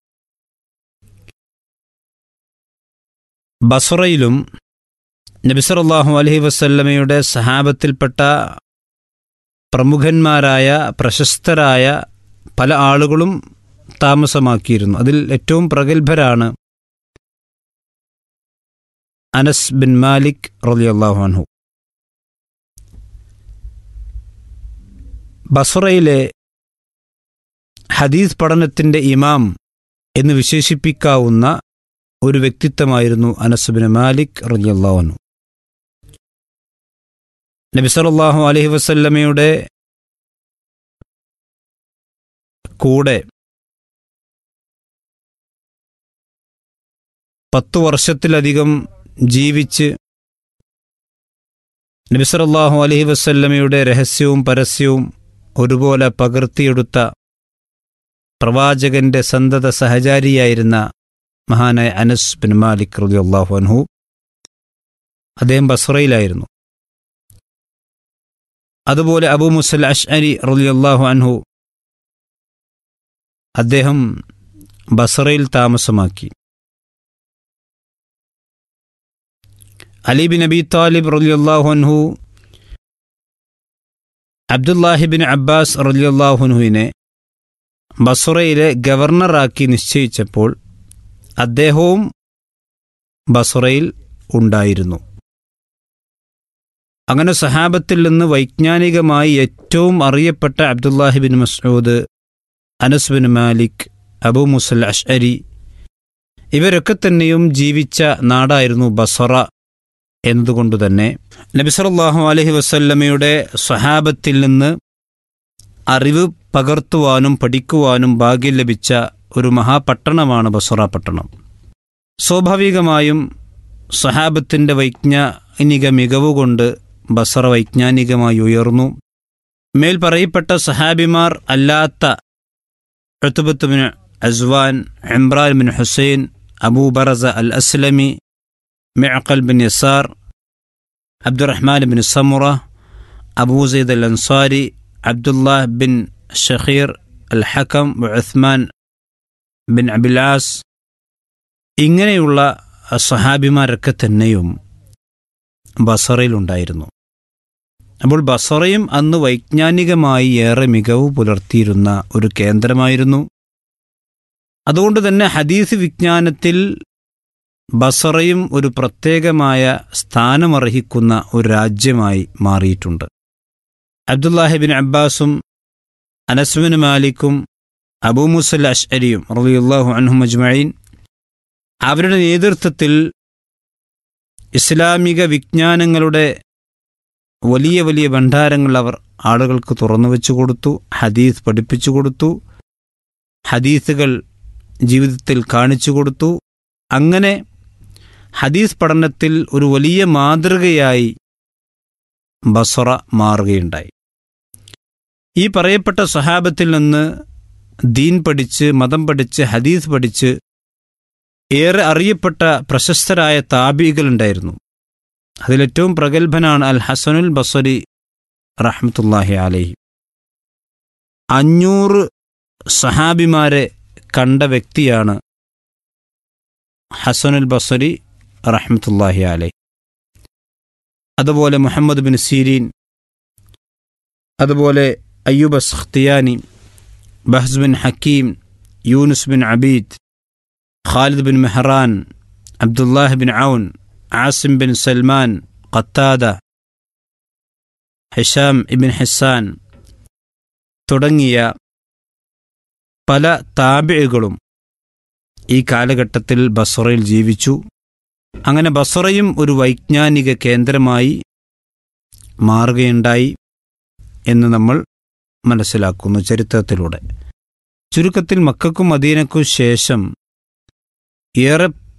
ബസറയിലും നബിസറല്ലാഹു അലഹി വസല്ലമയുടെ സഹാബത്തിൽപ്പെട്ട പ്രമുഖന്മാരായ പ്രശസ്തരായ പല ആളുകളും താമസമാക്കിയിരുന്നു അതിൽ ഏറ്റവും പ്രഗത്ഭരാണ് അനസ് ബിൻ മാലിക് റളിയല്ലാഹു അൻഹു ബസറയിലെ ഹദീസ് പഠനത്തിൻ്റെ ഇമാം എന്ന് വിശേഷിപ്പിക്കാവുന്ന ഒരു വ്യക്തിത്വമായിരുന്നു അനസ് ബിൻ മാലിക് റളിയല്ലാഹു അൻഹു നബി സല്ലല്ലാഹു അലൈഹി വസല്ലമയുടെ കൂടെ പത്തു വർഷത്തിലധികം ജീവിച്ച് നബി സല്ലല്ലാഹു അലൈഹി വസല്ലമയുടെ രഹസ്യവും പരസ്യവും ഒരുപോലെ പകർത്തിയെടുത്ത പ്രവാചകന്റെ സന്തത സഹചാരിയായിരുന്ന മഹാനായ അനസ് ബിൻ മാലിക് റളിയല്ലാഹു അൻഹു അദ്ദേഹം ബസ്രയിലായിരുന്നു അതുപോലെ അബൂ മുസൽ അഷ്അരി റളിയല്ലാഹു അൻഹു അദ്ദേഹം ബസറയിൽ താമസമാക്കി അലി ബിൻ അബി താലിബ് റളിയല്ലാഹു അൻഹു അബ്ദുല്ലാഹിബിൻ അബ്ബാസ് റളിയല്ലാഹുനുവിനെ ബസുറയിലെ ഗവർണറാക്കി നിശ്ചയിച്ചപ്പോൾ അദ്ദേഹവും ബസുറയിൽ ഉണ്ടായിരുന്നു അങ്ങനെ സഹാബത്തിൽ നിന്ന് വൈജ്ഞാനികമായി ഏറ്റവും അറിയപ്പെട്ട Abdullahi bin Masood Anas bin Malik Abu Musal Ashari ഇവരൊക്കെ തന്നെയും ജീവിച്ച നാടായിരുന്നു ബസറ എന്നതുകൊണ്ട് തന്നെ നബിസറല്ലാഹു അലഹി വസല്ലമയുടെ സ്വഹാബത്തിൽ നിന്ന് അറിവ് പകർത്തുവാനും പഠിക്കുവാനും ഭാഗ്യം ലഭിച്ച ഒരു മഹാപട്ടണമാണ് ബസറ പട്ടണം സ്വാഭാവികമായും സ്വഹാബത്തിൻ്റെ വൈജ്ഞാനിക മികവുകൊണ്ട് ബസറ വൈജ്ഞാനികമായി ഉയർന്നു മേൽ പറയപ്പെട്ട സഹാബിമാർ അല്ലാത്ത ഋതുബത്ത് bin Aswan Imran bin Husain Abu Barza al Aslami معقل بن يسار عبد الرحمن بن السمرة أبو زيد الأنصاري عبد الله بن الشخير الحكم وعثمان bin Abilas ഇങ്ങനെയുള്ള സഹാബിമാരൊക്കെ തന്നെയും ബസറയിലുണ്ടായിരുന്നു അപ്പോൾ ബസറയും അന്ന് വൈജ്ഞാനികമായി ഏറെ മികവ് പുലർത്തിയിരുന്ന ഒരു കേന്ദ്രമായിരുന്നു അതുകൊണ്ട് തന്നെ ഹദീസ് വിജ്ഞാനത്തിൽ ബസറയും ഒരു പ്രത്യേകമായ സ്ഥാനമർഹിക്കുന്ന ഒരു രാജ്യമായി മാറിയിട്ടുണ്ട് അബ്ദുല്ലാഹിബിൻ അബ്ബാസും അനസ്മിൻ മാലിക്കും അബൂ മുസൽ അഷ്അരിയും റളിയല്ലാഹു അൻഹു അജ്മഈൻ അവരുടെ നേതൃത്വത്തിൽ ഇസ്ലാമിക വിജ്ഞാനങ്ങളുടെ വലിയ വലിയ ഭണ്ഡാരങ്ങൾ അവർ ആളുകൾക്ക് തുറന്നു വെച്ചു കൊടുത്തു ഹദീസ് പഠിപ്പിച്ചു കൊടുത്തു ഹദീസുകൾ ജീവിതത്തിൽ കാണിച്ചു കൊടുത്തു അങ്ങനെ ഹദീസ് പഠനത്തിൽ ഒരു വലിയ മാതൃകയായി ബസറ മാറുകയുണ്ടായി ഈ പറയപ്പെട്ട സഹാബത്തിൽ നിന്ന് ദീൻ പഠിച്ച് മതം പഠിച്ച് ഹദീസ് പഠിച്ച് ഏറെ അറിയപ്പെട്ട പ്രശസ്തരായ താബികളുണ്ടായിരുന്നു അതിലേറ്റവും പ്രഗത്ഭനാണ് അൽ ഹസനുൽ ബസരി റഹ്മത്തുല്ലാഹി അലഹി അഞ്ഞൂറ് സഹാബിമാരെ കണ്ട വ്യക്തിയാണ് ഹസനുൽ ബസരി റഹ്മത്തുല്ലാഹി അലഹി അതുപോലെ മുഹമ്മദ് ബിൻ സീരീൻ അതുപോലെ Ayyub Sakhtiyani Bahz bin Hakim Yunus bin Abid Khalid bin Mehran Abdullah bin Aun Asim bin Salman Qatada Hisham ibn Hassan തുടങ്ങിയ പല താബിഴുകളും ഈ കാലഘട്ടത്തിൽ ബസറയിൽ ജീവിച്ചു അങ്ങനെ ബസറയും ഒരു വൈജ്ഞാനിക കേന്ദ്രമായി മാറുകയുണ്ടായി എന്ന് നമ്മൾ മനസ്സിലാക്കുന്നു ചരിത്രത്തിലൂടെ ചുരുക്കത്തിൽ മക്കൾക്കും മദീനക്കും ശേഷം ഏറെ